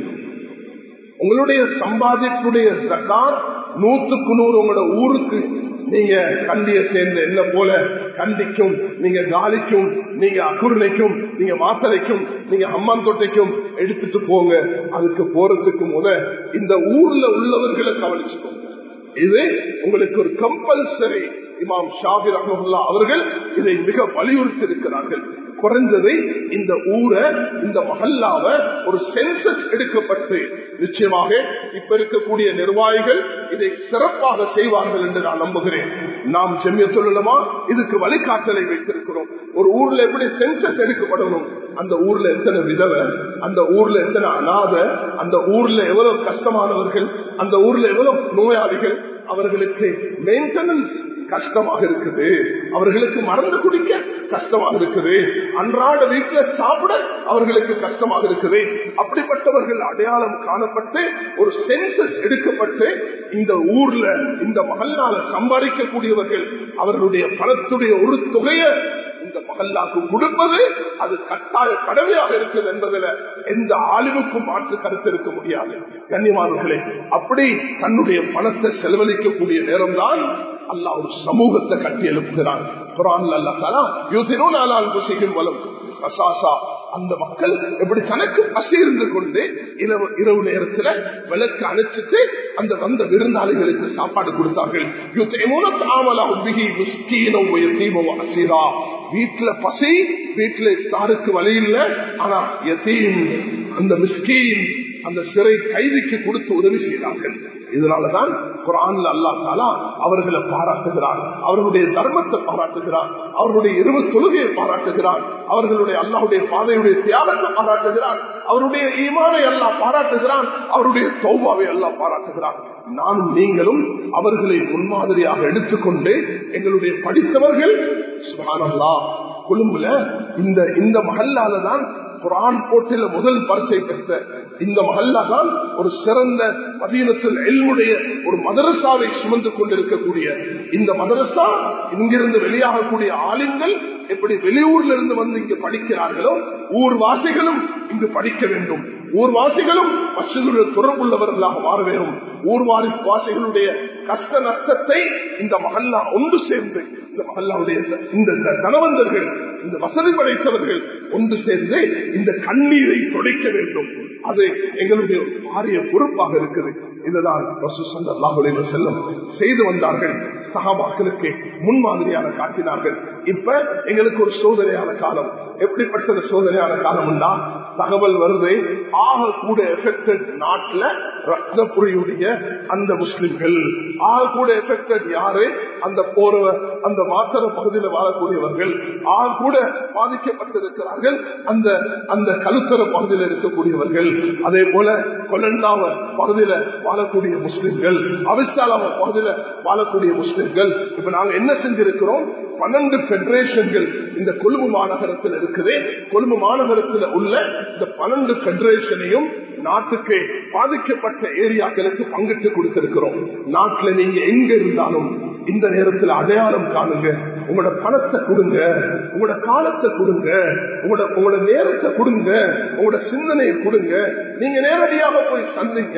[SPEAKER 1] உங்களுடைய சம்பாதிப்புடைய சர்க்கார் நூத்துக்கு நூறு உங்களோட ஊருக்கு நீங்க கண்டிய சேர்ந்த என்ன போல கண்டிக்கும் நீங்க காலிக்கும் நீங்க அக்குருணைக்கும் நீங்க மாத்தலைக்கும் நீங்க அம்மான் தொட்டைக்கும் எடுத்துட்டு போங்க அதுக்கு போறதுக்கு முத இந்த ஊர்ல உள்ளவர்களை கவனிச்சுக்கோங்க இது உங்களுக்கு ஒரு கம்பல்சரி இமாம் ஷாபிர் அஹமுல்லா அவர்கள் இதை மிக வலியுறுத்தி இருக்கிறார்கள் குறைஞ்சது இந்த ஊரை இந்த மகல்லாவ ஒரு சென்சஸ் எடுக்கப்பட்டு நிச்சயமாக இப்ப இருக்கக்கூடிய நிர்வாகிகள் இதை சிறப்பாக செய்வார்கள் என்று நான் நம்புகிறேன் நாம் செம்மிய சொல்லலாமா இதுக்கு வழிகாட்டலை வைத்திருக்கிறோம் ஒரு ஊர்ல எப்படி சென்சஸ் எடுக்கப்படணும் அந்த ஊர்ல எத்தனை விதவை அந்த ஊர்ல எத்தனை அநாத அந்த ஊர்ல எவ்வளவு கஷ்டமானவர்கள் அந்த ஊர்ல எவ்வளவு நோயாளிகள் அவர்களுக்கு மெயின்டெனன்ஸ் கஷ்டமாக இருக்குது அவர்களுக்கு மருந்து குடிக்க கஷ்டமாக இருக்குது அன்றாட வீட்டுல சாப்பிட அவர்களுக்கு கஷ்டமாக இருக்குது அப்படிப்பட்டவர்கள் அடையாளம் காணப்பட்டு ஒரு சென்சஸ் எடுக்கப்பட்டு இந்த ஊர்ல இந்த மகல்லால சம்பாதிக்கக்கூடியவர்கள் அவர்களுடைய பணத்துடைய ஒரு தொகையை இந்த மகல்லாக்கு கொடுப்பது அது கட்டாய கடமையாக இருக்குது என்பதில் எந்த ஆளுமுக்கும் மாற்று கருத்து இருக்க முடியாது கண்ணியமானவர்களே அப்படி தன்னுடைய பணத்தை செலவழிக்கக்கூடிய நேரம்தான் அல்லாஹ் ஒரு சமூகத்தை கட்டி எழுப்புகிறான் குரான் அல்லா தலா யூசினோன் ஆளால் செய்யும் வலம் கசாசா அந்த மக்கள் எப்படி தனக்கு பசி இருந்து கொண்டு இரவு இரவு நேரத்துல விளக்கு அணைச்சிட்டு அந்த வந்த விருந்தாளிகளுக்கு சாப்பாடு கொடுத்தார்கள் வீட்டுல பசி வீட்டுல தாருக்கு வழி இல்லை ஆனா எத்தையும் அந்த மிஸ்கீன் அந்த சிறை கைதிக்கு கொடுத்து உதவி செய்தார்கள் இதனாலதான் குரான்ல அல்லா தாலா அவர்களை பாராட்டுகிறார் அவர்களுடைய தர்மத்தை பாராட்டுகிறார் அவர்களுடைய இருவு தொழுகையை பாராட்டுகிறார் அவர்களுடைய அல்லாவுடைய பாதையுடைய தியாகத்தை பாராட்டுகிறார் அவருடைய ஈமானை எல்லாம் பாராட்டுகிறான் அவருடைய தௌபாவை எல்லாம் பாராட்டுகிறான் நானும் நீங்களும் அவர்களை முன்மாதிரியாக எடுத்துக்கொண்டு எங்களுடைய படித்தவர்கள் சுபானல்லா கொழும்புல இந்த இந்த மகல்லால தான் குரான் போட்டில முதல் பரிசை பெற்ற இந்த மஹல்லா தான் ஒரு சிறந்த மதீனத்தில் எல்முடைய ஒரு மதரசாவை சுமந்து கொண்டிருக்கக்கூடிய இந்த மதரசா இங்கிருந்து வெளியாகக்கூடிய ஆளுங்கள் எப்படி வெளியூர்ல இருந்து வந்து இங்கு படிக்கிறார்களோ ஊர்வாசிகளும் இங்கு படிக்க வேண்டும் ஊர்வாசிகளும் மசிதுடைய தொடர்புள்ளவர்களாக மாற வேண்டும் ஊர்வாரி வாசிகளுடைய கஷ்ட நஷ்டத்தை இந்த மகல்லா ஒன்று சேர்ந்து இந்த மகல்லாவுடைய இந்த தனவந்தர்கள் இந்த வசதி படைத்தவர்கள் ஒன்று சேர்ந்து இந்த கண்ணீரை துடைக்க வேண்டும் அது எங்களுடைய பாரிய பொறுப்பாக இருக்குது இதுதான் செல்லும் செய்து வந்தார்கள் சகாபாக்களுக்கு முன்மாதிரியான காட்டினார்கள் இப்ப எங்களுக்கு ஒரு சோதனையான காலம் எப்படிப்பட்டது சோதனையான காலம் உண்டா தகவல் வருது ஆக கூட எஃபெக்டட் நாட்டுல ரத்னபுரியுடைய அந்த முஸ்லிம்கள் ஆக கூட எஃபெக்டட் யாரு அந்த போர்வ அந்த மாத்தர பகுதியில் வாழக்கூடியவர்கள் ஆக கூட பாதிக்கப்பட்டிருக்கிறார்கள் அந்த அந்த கழுத்தர பகுதியில் இருக்கக்கூடியவர்கள் அதே போல கொலண்டாவ பகுதியில வாழக்கூடிய முஸ்லிம்கள் அவிசாலாவ பகுதியில வாழக்கூடிய முஸ்லிம்கள் இப்ப நாங்க என்ன செஞ்சிருக்கிறோம் பன்னெண்டு பெடரேஷன்கள் இந்த கொழும்பு மாநகரத்தில் இருக்குது கொழும்பு மாநகரத்தில் உள்ள இந்த பன்னெண்டு பெடரேஷனையும் நாட்டுக்கு பாதிக்கப்பட்ட ஏரியாக்களுக்கு பங்கிட்டு கொடுத்திருக்கிறோம் நாட்டுல நீங்க எங்க இருந்தாலும் இந்த நேரத்தில் அடையாளம் காணுங்க உங்களோட பணத்தை கொடுங்க உங்களோட காலத்தை கொடுங்க உங்களோட உங்களோட நேரத்தை கொடுங்க உங்களோட சிந்தனையை கொடுங்க நீங்க நேரடியாக போய் சந்திங்க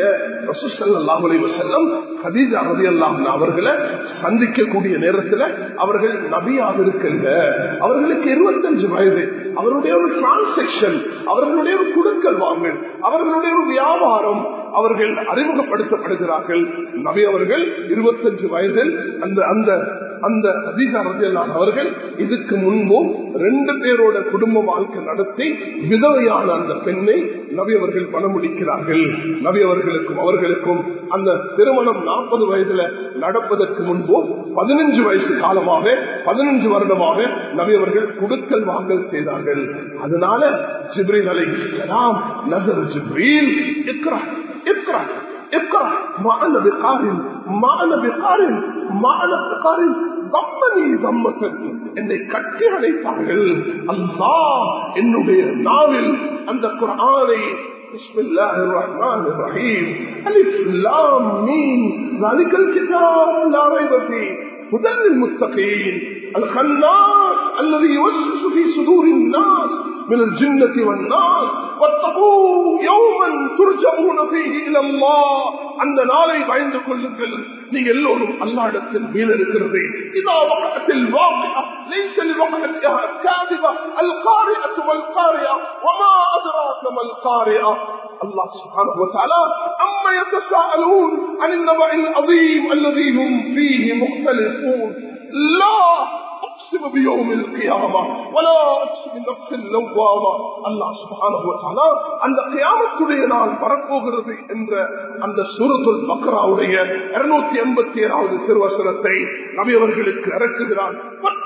[SPEAKER 1] செல்லம் கதீஜா ரதி அல்லாம் அவர்களை சந்திக்கக்கூடிய நேரத்தில் அவர்கள் நபியாக இருக்கின்ற அவர்களுக்கு இருபத்தஞ்சு வயது அவருடைய ஒரு டிரான்சாக்சன் அவர்களுடைய ஒரு குடுக்கல் வாங்கல் அவர்களுடைய ஒரு வியாபாரம் அவர்கள் அறிமுகப்படுத்தப்படுகிறார்கள் நபி அவர்கள் இருபத்தஞ்சு வயதில் அந்த அந்த அந்த அதிசாரத்தியெல்லாம் அவர்கள் இதுக்கு முன்பும் ரெண்டு பேரோட குடும்ப வாழ்க்கை நடத்தி விதவையான அந்த பெண்ணை நபி அவர்கள் மனமுடிக்கிறார்கள் நபி அவர்களுக்கும் அவர்களுக்கும் அந்த திருமணம் நாற்பது வயதுல நடப்பதற்கு முன்பும் பதினஞ்சு வயசு காலமாக பதினஞ்சு வருடமாக நபி அவர்கள் குடுக்கல் வாங்கல் செய்தார்கள் அதனால ஜிப்ரீல் அலை இஸ்லாம் நசர் ஜிப்ரீல் இக்ரா இக்ரா இக்ரா மான பிகாரின் மான பிகாரின் மான பிகாரின் தம்மனி தம்மத்தன் என்னை கட்டி அழைத்தார்கள் அல்லா என்னுடைய நாவில் அந்த குரானை بسم الله الرحمن الرحيم ألف لام ميم ذلك الكتاب لا ريب فيه هدى للمتقين الخناس الذي يوسوس في صدور الناس من الجنة والناس واتقوا يوما ترجعون فيه إلى الله அந்த நாளை பயந்து கொள்ளுங்கள் நீங்க எல்லோரும் அல்லா இடத்தில் மீள இருக்கிறது இதா வகத்தில் வாக்கியா ليس لوقتها كاذبة القارئة والقارئة وما أدراك ما القارئة الله سبحانه وتعالى أما يتساءلون عن النبع العظيم الذي هم فيه مختلفون لا أقسم بيوم القيامة ولا أقسم بنفس اللوامة الله سبحانه وتعالى அந்த கியாமத்துடைய நாள் வரப்போகிறது என்ற அந்த சுரத்துல் பக்ராவுடைய இருநூத்தி எண்பத்தி ஏழாவது திருவசனத்தை நபி அவர்களுக்கு இறக்குகிறான்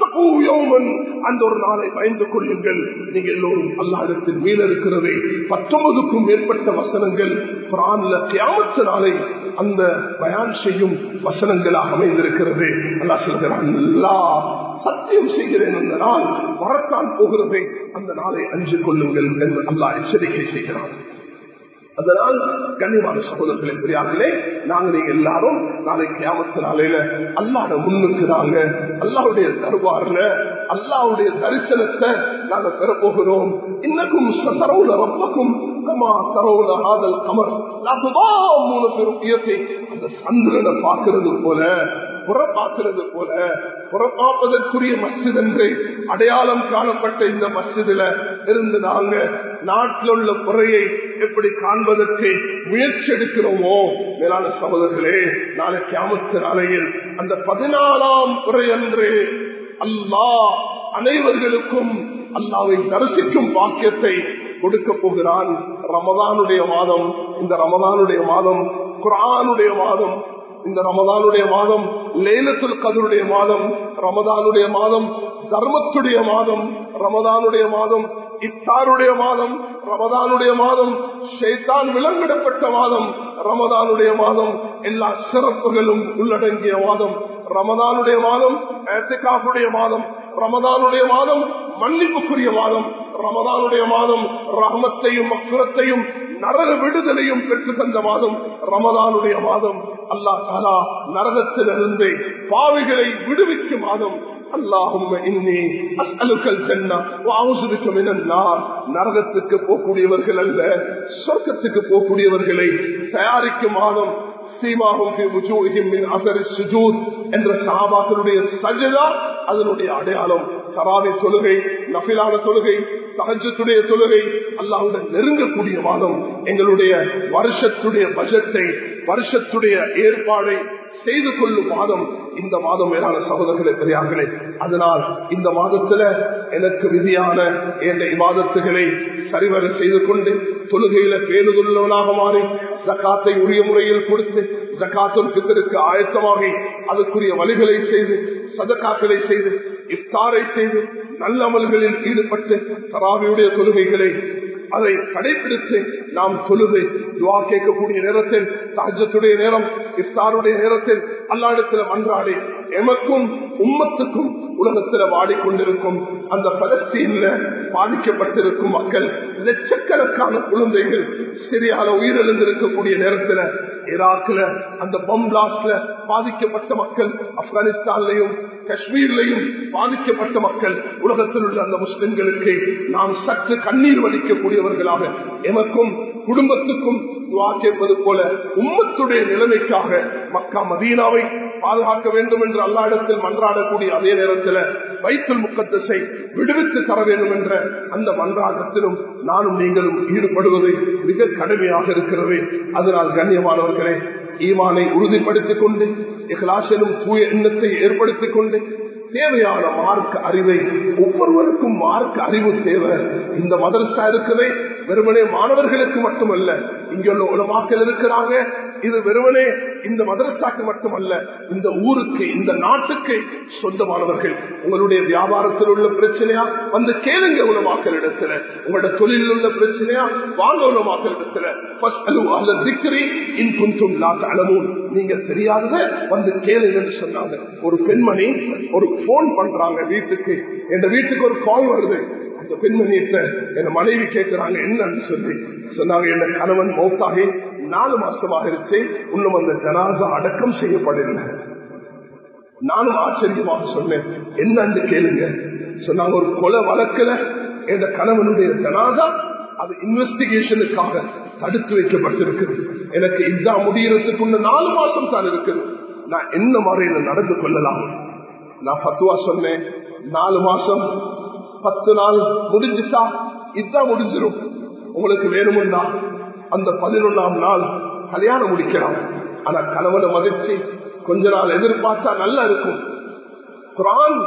[SPEAKER 1] அந்த ஒரு நாளை பயந்து கொள்ளுங்கள் நீங்க எல்லோரும் அல்லாடத்தில் மீள இருக்கிறது பத்தொன்பதுக்கும் மேற்பட்ட வசனங்கள் குரான்ல கியாமத்து நாளை அந்த பயான் செய்யும் வசனங்களாக அமைந்திருக்கிறது அல்லா சொல்கிறான் சத்தியம் செய்கிறேன் அந்த நாள் வரத்தான் போகிறது அந்த நாளை அஞ்சு கொள்ளுங்கள் என்று அல்லா எச்சரிக்கை செய்கிறான் அதனால் கண்ணியமான சகோதரர்களை பெரியார்களே நாங்க நீங்க எல்லாரும் நாளைக்கு கியாமத்து நாளையில அல்லாட முன்னுக்கு நாங்க அல்லாவுடைய தருவார்ல அல்லாவுடைய தரிசனத்தை நாங்க பெற போகிறோம் இன்னக்கும் சரவுல ரப்பக்கும் கமா சரவுல ஆதல் கமர் மூணு பெரும் அந்த சந்திரனை பார்க்கிறது போல புறப்பாக்குறது போல புறப்பாப்பதற்குரிய மசித் என்று அடையாளம் காணப்பட்ட இந்த மசிதில இருந்து நாங்க நாட்டில் உள்ள குறையை எப்படி காண்பதற்கு முயற்சி எடுக்கிறோமோ மேலான சகோதரர்களே நாளைக்கு அமர்த்த நாளையில் அந்த பதினாலாம் குறை அன்று அல்லாஹ் அனைவர்களுக்கும் அல்லாவை தரிசிக்கும் பாக்கியத்தை கொடுக்க போகிறான் ரமதானுடைய மாதம் இந்த ரமதானுடைய மாதம் குரானுடைய மாதம் இந்த ரமதானுடைய மாதம் லேலத்துல் கதருடைய மாதம் ரமதானுடைய மாதம் தர்மத்துடைய மாதம் ரமதானுடைய மாதம் இஃப்தாருடைய மாதம் ரமதானுடைய மாதம் ஷைத்தான் விலங்கிடப்பட்ட மாதம் ரமதானுடைய மாதம் எல்லா சிறப்புகளும் உள்ளடங்கிய மாதம் ரமதானுடைய மாதம் ஏத்திகாஃபுடைய மாதம் ரமதானுடைய மாதம் மன்னிப்புக்குரிய மாதம் ரமதானுடைய மாதம் ரஹமத்தையும் மக்குரத்தையும் நரக விடுதலையும் பெற்று தந்த மாதம் ரமதானுடைய மாதம் அல்லா தாலா நரகத்திலிருந்து பாவிகளை விடுவிக்கும் மாதம் அல்லாஹும் நரகத்துக்கு போகக்கூடியவர்கள் அல்ல சொர்க்கத்துக்கு போகக்கூடியவர்களை தயாரிக்கும் மாதம் என்ற சாபாக்களுடைய சஜதா அதனுடைய அடையாளம் தராவி தொழுகை நபிலான தொழுகை தகஜத்துடைய தொழுகை அல்லாவுடன் நெருங்கக்கூடிய மாதம் எங்களுடைய வருஷத்துடைய பட்ஜெட்டை வருஷத்துடைய ஏற்பாடை செய்து கொள்ளும் மாதம் இந்த மாதம் மேலான சகோதரர்களே பெரியார்களே அதனால் இந்த மாதத்துல எனக்கு விதியான என்ற இவாதத்துகளை சரிவர செய்து கொண்டு தொழுகையில பேணுதுள்ளவனாக மாறி ஜக்காத்தை உரிய முறையில் கொடுத்து ஜக்காத்துல் பித்தருக்கு ஆயத்தமாகி அதுக்குரிய வழிகளை செய்து சதக்காக்களை செய்து இஃப்தாரை செய்து நல்ல அமல்களில் ஈடுபட்டு தராவியுடைய தொழுகைகளை அதை கடைபிடித்து நாம் தொழுது துவா கேட்கக்கூடிய நேரத்தில் தாஜத்துடைய நேரம் இஃப்தாருடைய நேரத்தில் அல்லாடத்தில் மன்றாடி எமக்கும் உம்மத்துக்கும் உலகத்தில் வாடிக்கொண்டிருக்கும் அந்த பலஸ்தீன்ல பாதிக்கப்பட்டிருக்கும் மக்கள் லட்சக்கணக்கான குழந்தைகள் சிறியால உயிரிழந்திருக்கக்கூடிய நேரத்தில் ஈராக்ல அந்த பம் பிளாஸ்ட்ல பாதிக்கப்பட்ட மக்கள் ஆப்கானிஸ்தான்லையும் காஷ்மீர்லையும் பாதிக்கப்பட்ட மக்கள் உலகத்தில் உள்ள அந்த முஸ்லிம்களுக்கு நாம் சற்று கண்ணீர் வலிக்கக்கூடியவர்களாக எமக்கும் குடும்பத்துக்கும் துவா கேட்பது போல உம்மத்துடைய நிலைமைக்காக மக்கா மதீனாவை பாதுகாக்க வேண்டும் என்று அல்லாடத்தில் மன்றாடக்கூடிய அதே நேரத்தில் வைத்தல் முக்கத்தசை விடுவித்து தர வேண்டும் என்ற அந்த மன்றாட்டத்திலும் நானும் நீங்களும் ஈடுபடுவது மிக கடுமையாக இருக்கிறது அதனால் கண்ணியமானவர்களே ஈமானை உறுதிப்படுத்திக் கொண்டு இகலாசனும் தூய எண்ணத்தை ஏற்படுத்திக் கொண்டு தேவையான மார்க் அறிவை ஒவ்வொருவருக்கும் மார்க் அறிவு தேவை இந்த மதரசா இருக்குதே வெறுமனே மாணவர்களுக்கு மட்டுமல்ல இங்குள்ள உலமாக்கள் இருக்கிறாங்க இது வெறுமனே இந்த மதரசாக்கு மட்டுமல்ல இந்த ஊருக்கு இந்த நாட்டுக்கு சொந்தமானவர்கள் உங்களுடைய வியாபாரத்தில் உள்ள பிரச்சனையா வந்து கேளுங்க உலமாக்கள் இடத்துல உங்களோட தொழிலில் உள்ள பிரச்சனையா வாங்க உலமாக்கள் இடத்துல நீங்க தெரியாதத வந்து கேளுங்க என்று சொன்னாங்க ஒரு பெண்மணி ஒரு போன் பண்றாங்க வீட்டுக்கு என் வீட்டுக்கு ஒரு கால் வருது அந்த பெண்மணியிட்ட என் மனைவி கேட்கிறாங்க என்னன்னு சொல்லி சொன்னாங்க என் கணவன் மௌத்தாகி நாலு மாசமாக இருச்சு இன்னும் அந்த ஜனாசா அடக்கம் செய்யப்படவில்லை நானும் ஆச்சரியமாக சொன்னேன் என்னன்னு கேளுங்க சொன்னாங்க ஒரு கொலை வழக்குல என் கணவனுடைய ஜனாசா அது இன்வெஸ்டிகேஷனுக்காக தடுத்து வைக்கப்பட்டிருக்குது எனக்கு இதா முடியறதுக்கு நாலு மாசம் தான் இருக்குது நான் என்ன முறையில நடந்து கொள்ளலாம் நான் பத்துவா சொன்னேன் நாலு மாசம் பத்து நாள் முடிஞ்சுட்டா இதுதான் முடிஞ்சிடும் உங்களுக்கு வேணுமுண்டா அந்த பதினொன்னாம் நாள் கல்யாணம் முடிக்கலாம் ஆனா கணவனை மகிழ்ச்சி கொஞ்ச நாள் எதிர்பார்த்தா நல்லா இருக்கும் குரான்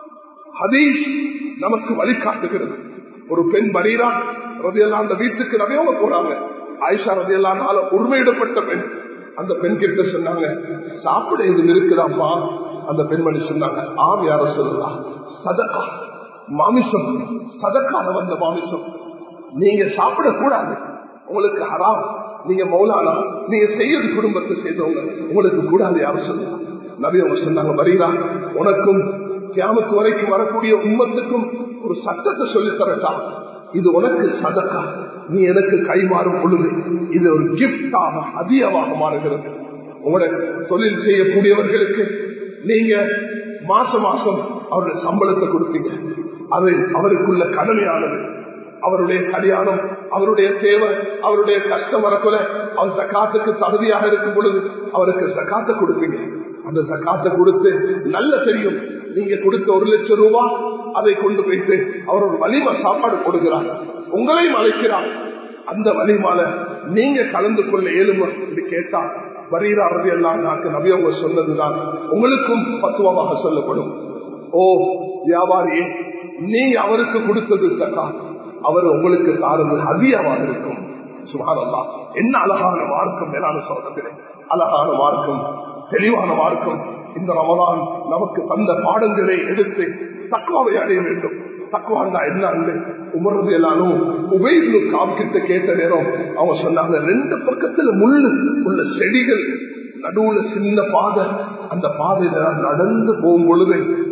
[SPEAKER 1] ஹதீஸ் நமக்கு வழிகாட்டுகிறது ஒரு பெண் பரீரா ரதியெல்லாம் அந்த வீட்டுக்கு நகையோங்க போறாங்க ஆயிஷா ரதியெல்லாம் உரிமையிடப்பட்ட பெண் அந்த பெண் கிட்ட சொன்னாங்க சாப்பிட எதுவும் இருக்குதாப்பா அந்த பெண்மணி சொன்னாங்க ஆம் யார சொல்லலாம் சதக்கா மாமிசம் சதக்கால வந்த மாமிசம் நீங்க சாப்பிடக்கூடாது உங்களுக்கு ஹராம் நீங்க மௌலானா நீங்க செய்யறது குடும்பத்தை செய்தவங்க உங்களுக்கு கூடாது யாரும் சொல்லலாம் நபி அவங்க சொன்னாங்க வரீரா உனக்கும் கியாமத்து வரைக்கும் வரக்கூடிய உம்மத்துக்கும் ஒரு சட்டத்தை சொல்லி தரட்டா இது உனக்கு சதக்கா நீ எனக்கு கைமாறும் பொழுது இது ஒரு கிஃப்டாக அதிகமாக மாறுகிறது உங்களோட தொழில் செய்யக்கூடியவர்களுக்கு நீங்க மாசம் மாசம் அவருடைய சம்பளத்தை கொடுப்பீங்க அது அவருக்குள்ள கடமையானது அவருடைய கல்யாணம் அவருடைய தேவை அவருடைய கஷ்டம் வரக்குல அவர் சக்காத்துக்கு தகுதியாக இருக்கும் பொழுது அவருக்கு சக்காத்தை கொடுப்பீங்க அந்த சக்காத்தை கொடுத்து நல்ல தெரியும் நீங்க கொடுத்த ஒரு லட்சம் ரூபாய் அதை கொண்டு போயிட்டு அவர் ஒரு வலிமை சாப்பாடு கொடுக்கிறார் உங்களையும் அழைக்கிறார் அந்த வலிமால நீங்க கலந்து கொள்ள இயலுமா என்று கேட்டா வரீரா ரவி எல்லாம் நாக்கு நபியவங்க சொன்னதுதான் உங்களுக்கும் பத்துவமாக சொல்லப்படும் ஓ வியாபாரியே நீங்க அவருக்கு கொடுத்தது சக்கா அவர் உங்களுக்கு தாரது அதிகமாக இருக்கும் சுகாரல்லா என்ன அழகான மார்க்கம் மேலான சோதனை அழகான மார்க்கம் தெளிவான மார்க்கம் இந்த ரமதான் நமக்கு தந்த பாடங்களை எடுத்து தக்குவாவை அடைய வேண்டும் தக்குவாண்டா என்ன உமர்றது எல்லாரும் உபயோக காவிக்கிட்ட கேட்ட நேரம் அவங்க சொன்னாங்க ரெண்டு பக்கத்துல முள்ளு உள்ள செடிகள் நடுவுல சின்ன பாதை அந்த பாதையில நடந்து போகும் பொழுது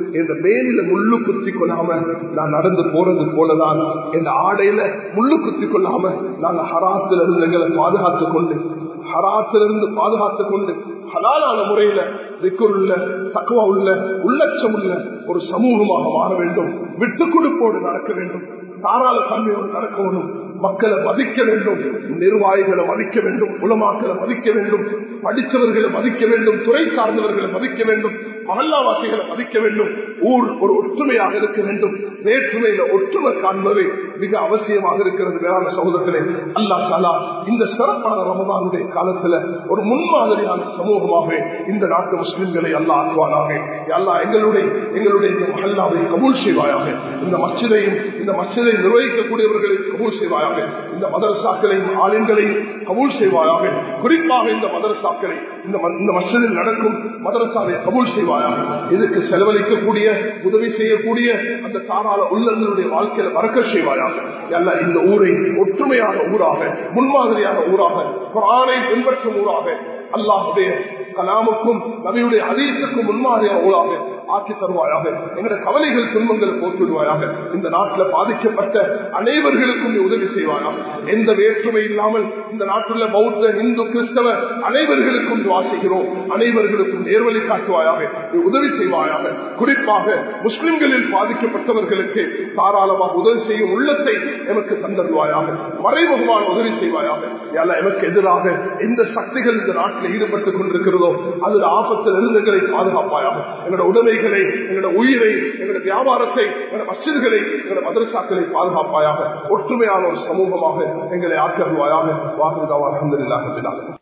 [SPEAKER 1] இந்த மேனில முள்ளு குத்தி கொள்ளாம நான் நடந்து போறது போலதான் இந்த ஆடையில முள்ளு குத்தி கொள்ளாம நாங்க ஹராத்துல இருந்து எங்களை பாதுகாத்துக் கொண்டு ஹராத்திலிருந்து பாதுகாத்துக் கொண்டு ஹலாலான முறையில திக்குள்ள தக்குவா உள்ள உள்ளட்சம் உள்ள ஒரு சமூகமாக மாற வேண்டும் விட்டு கொடுப்போடு நடக்க வேண்டும் தாராள தன்மையோடு நடக்க வேண்டும் மக்களை மதிக்க வேண்டும் நிர்வாகிகளை மதிக்க வேண்டும் உலமாக்களை மதிக்க வேண்டும் படித்தவர்களை மதிக்க வேண்டும் துறை சார்ந்தவர்களை மதிக்க வேண்டும் மகல்லாவாசிகளை மதிக்க வேண்டும் ஊர் ஒரு ஒற்றுமையாக இருக்க வேண்டும் வேற்றுமையில ஒற்றுமை காண்பது மிக அவசியமாக இருக்கிறது வேளாண் சகோதரர்களே அல்லா தாலா இந்த சிறப்பான ரமதானுடைய காலத்துல ஒரு முன்மாதிரியான சமூகமாக இந்த நாட்டு முஸ்லிம்களை அல்லா ஆக்குவானாக அல்லா எங்களுடைய எங்களுடைய இந்த மஹல்லாவை கபூல் செய்வாயாக இந்த மச்சிதையும் இந்த மச்சிதை நிர்வகிக்கக்கூடியவர்களை கபூல் செய்வாயாக இந்த மதரசாக்களையும் ஆளுங்களையும் கபூல் செய்வாயாக குறிப்பாக இந்த மதரசாக்களை இந்த இந்த மசிதில் நடக்கும் மதரசாவை கபூல் செய்வாயாக இதுக்கு செலவழிக்கக்கூடிய உதவி செய்யக்கூடிய அந்த தாராள உள்ளங்களுடைய வாழ்க்கையில மறக்க செய்வாயாக அல்ல இந்த ஊரை ஒற்றுமையான ஊராக முன்மாதிரியான ஊராக குரானை பின்பற்றும் ஊராக அல்லாஹுடைய கலாமுக்கும் நபியுடைய அதீசுக்கும் முன்மாதிரியான ஊராக ஆக்கி தருவாயாக எங்களுடைய கவலைகள் துன்பங்கள் போக்கிடுவாயாக இந்த நாட்டில் பாதிக்கப்பட்ட அனைவர்களுக்கும் நீ உதவி செய்வாயாக எந்த வேற்றுமை இல்லாமல் இந்த நாட்டுள்ள பௌத்த இந்து கிறிஸ்தவ அனைவர்களுக்கும் வாசிக்கிறோம் அனைவர்களுக்கும் நேர்வழி காட்டுவாயாக நீ உதவி செய்வாயாக குறிப்பாக முஸ்லிம்களில் பாதிக்கப்பட்டவர்களுக்கு தாராளமாக உதவி செய்யும் உள்ளத்தை எமக்கு தந்தருவாயாக மறைமுகமான உதவி செய்வாயாக எல்லாம் எமக்கு எதிராக எந்த சக்திகள் இந்த நாட்டில் ஈடுபட்டுக் கொண்டிருக்கிறதோ அதில் ஆபத்தில் இருந்தங்களை பாதுகாப்பாயாக எங்களோட உடைமைகளை எங்களோட உயிரை எங்களோட வியாபாரத்தை எங்களோட மசில்களை எங்களோட மதரசாக்களை பாதுகாப்பாயாக ஒற்றுமையான ஒரு சமூகமாக எங்களை ஆக்கிரவாயாக வாக்குதாவாக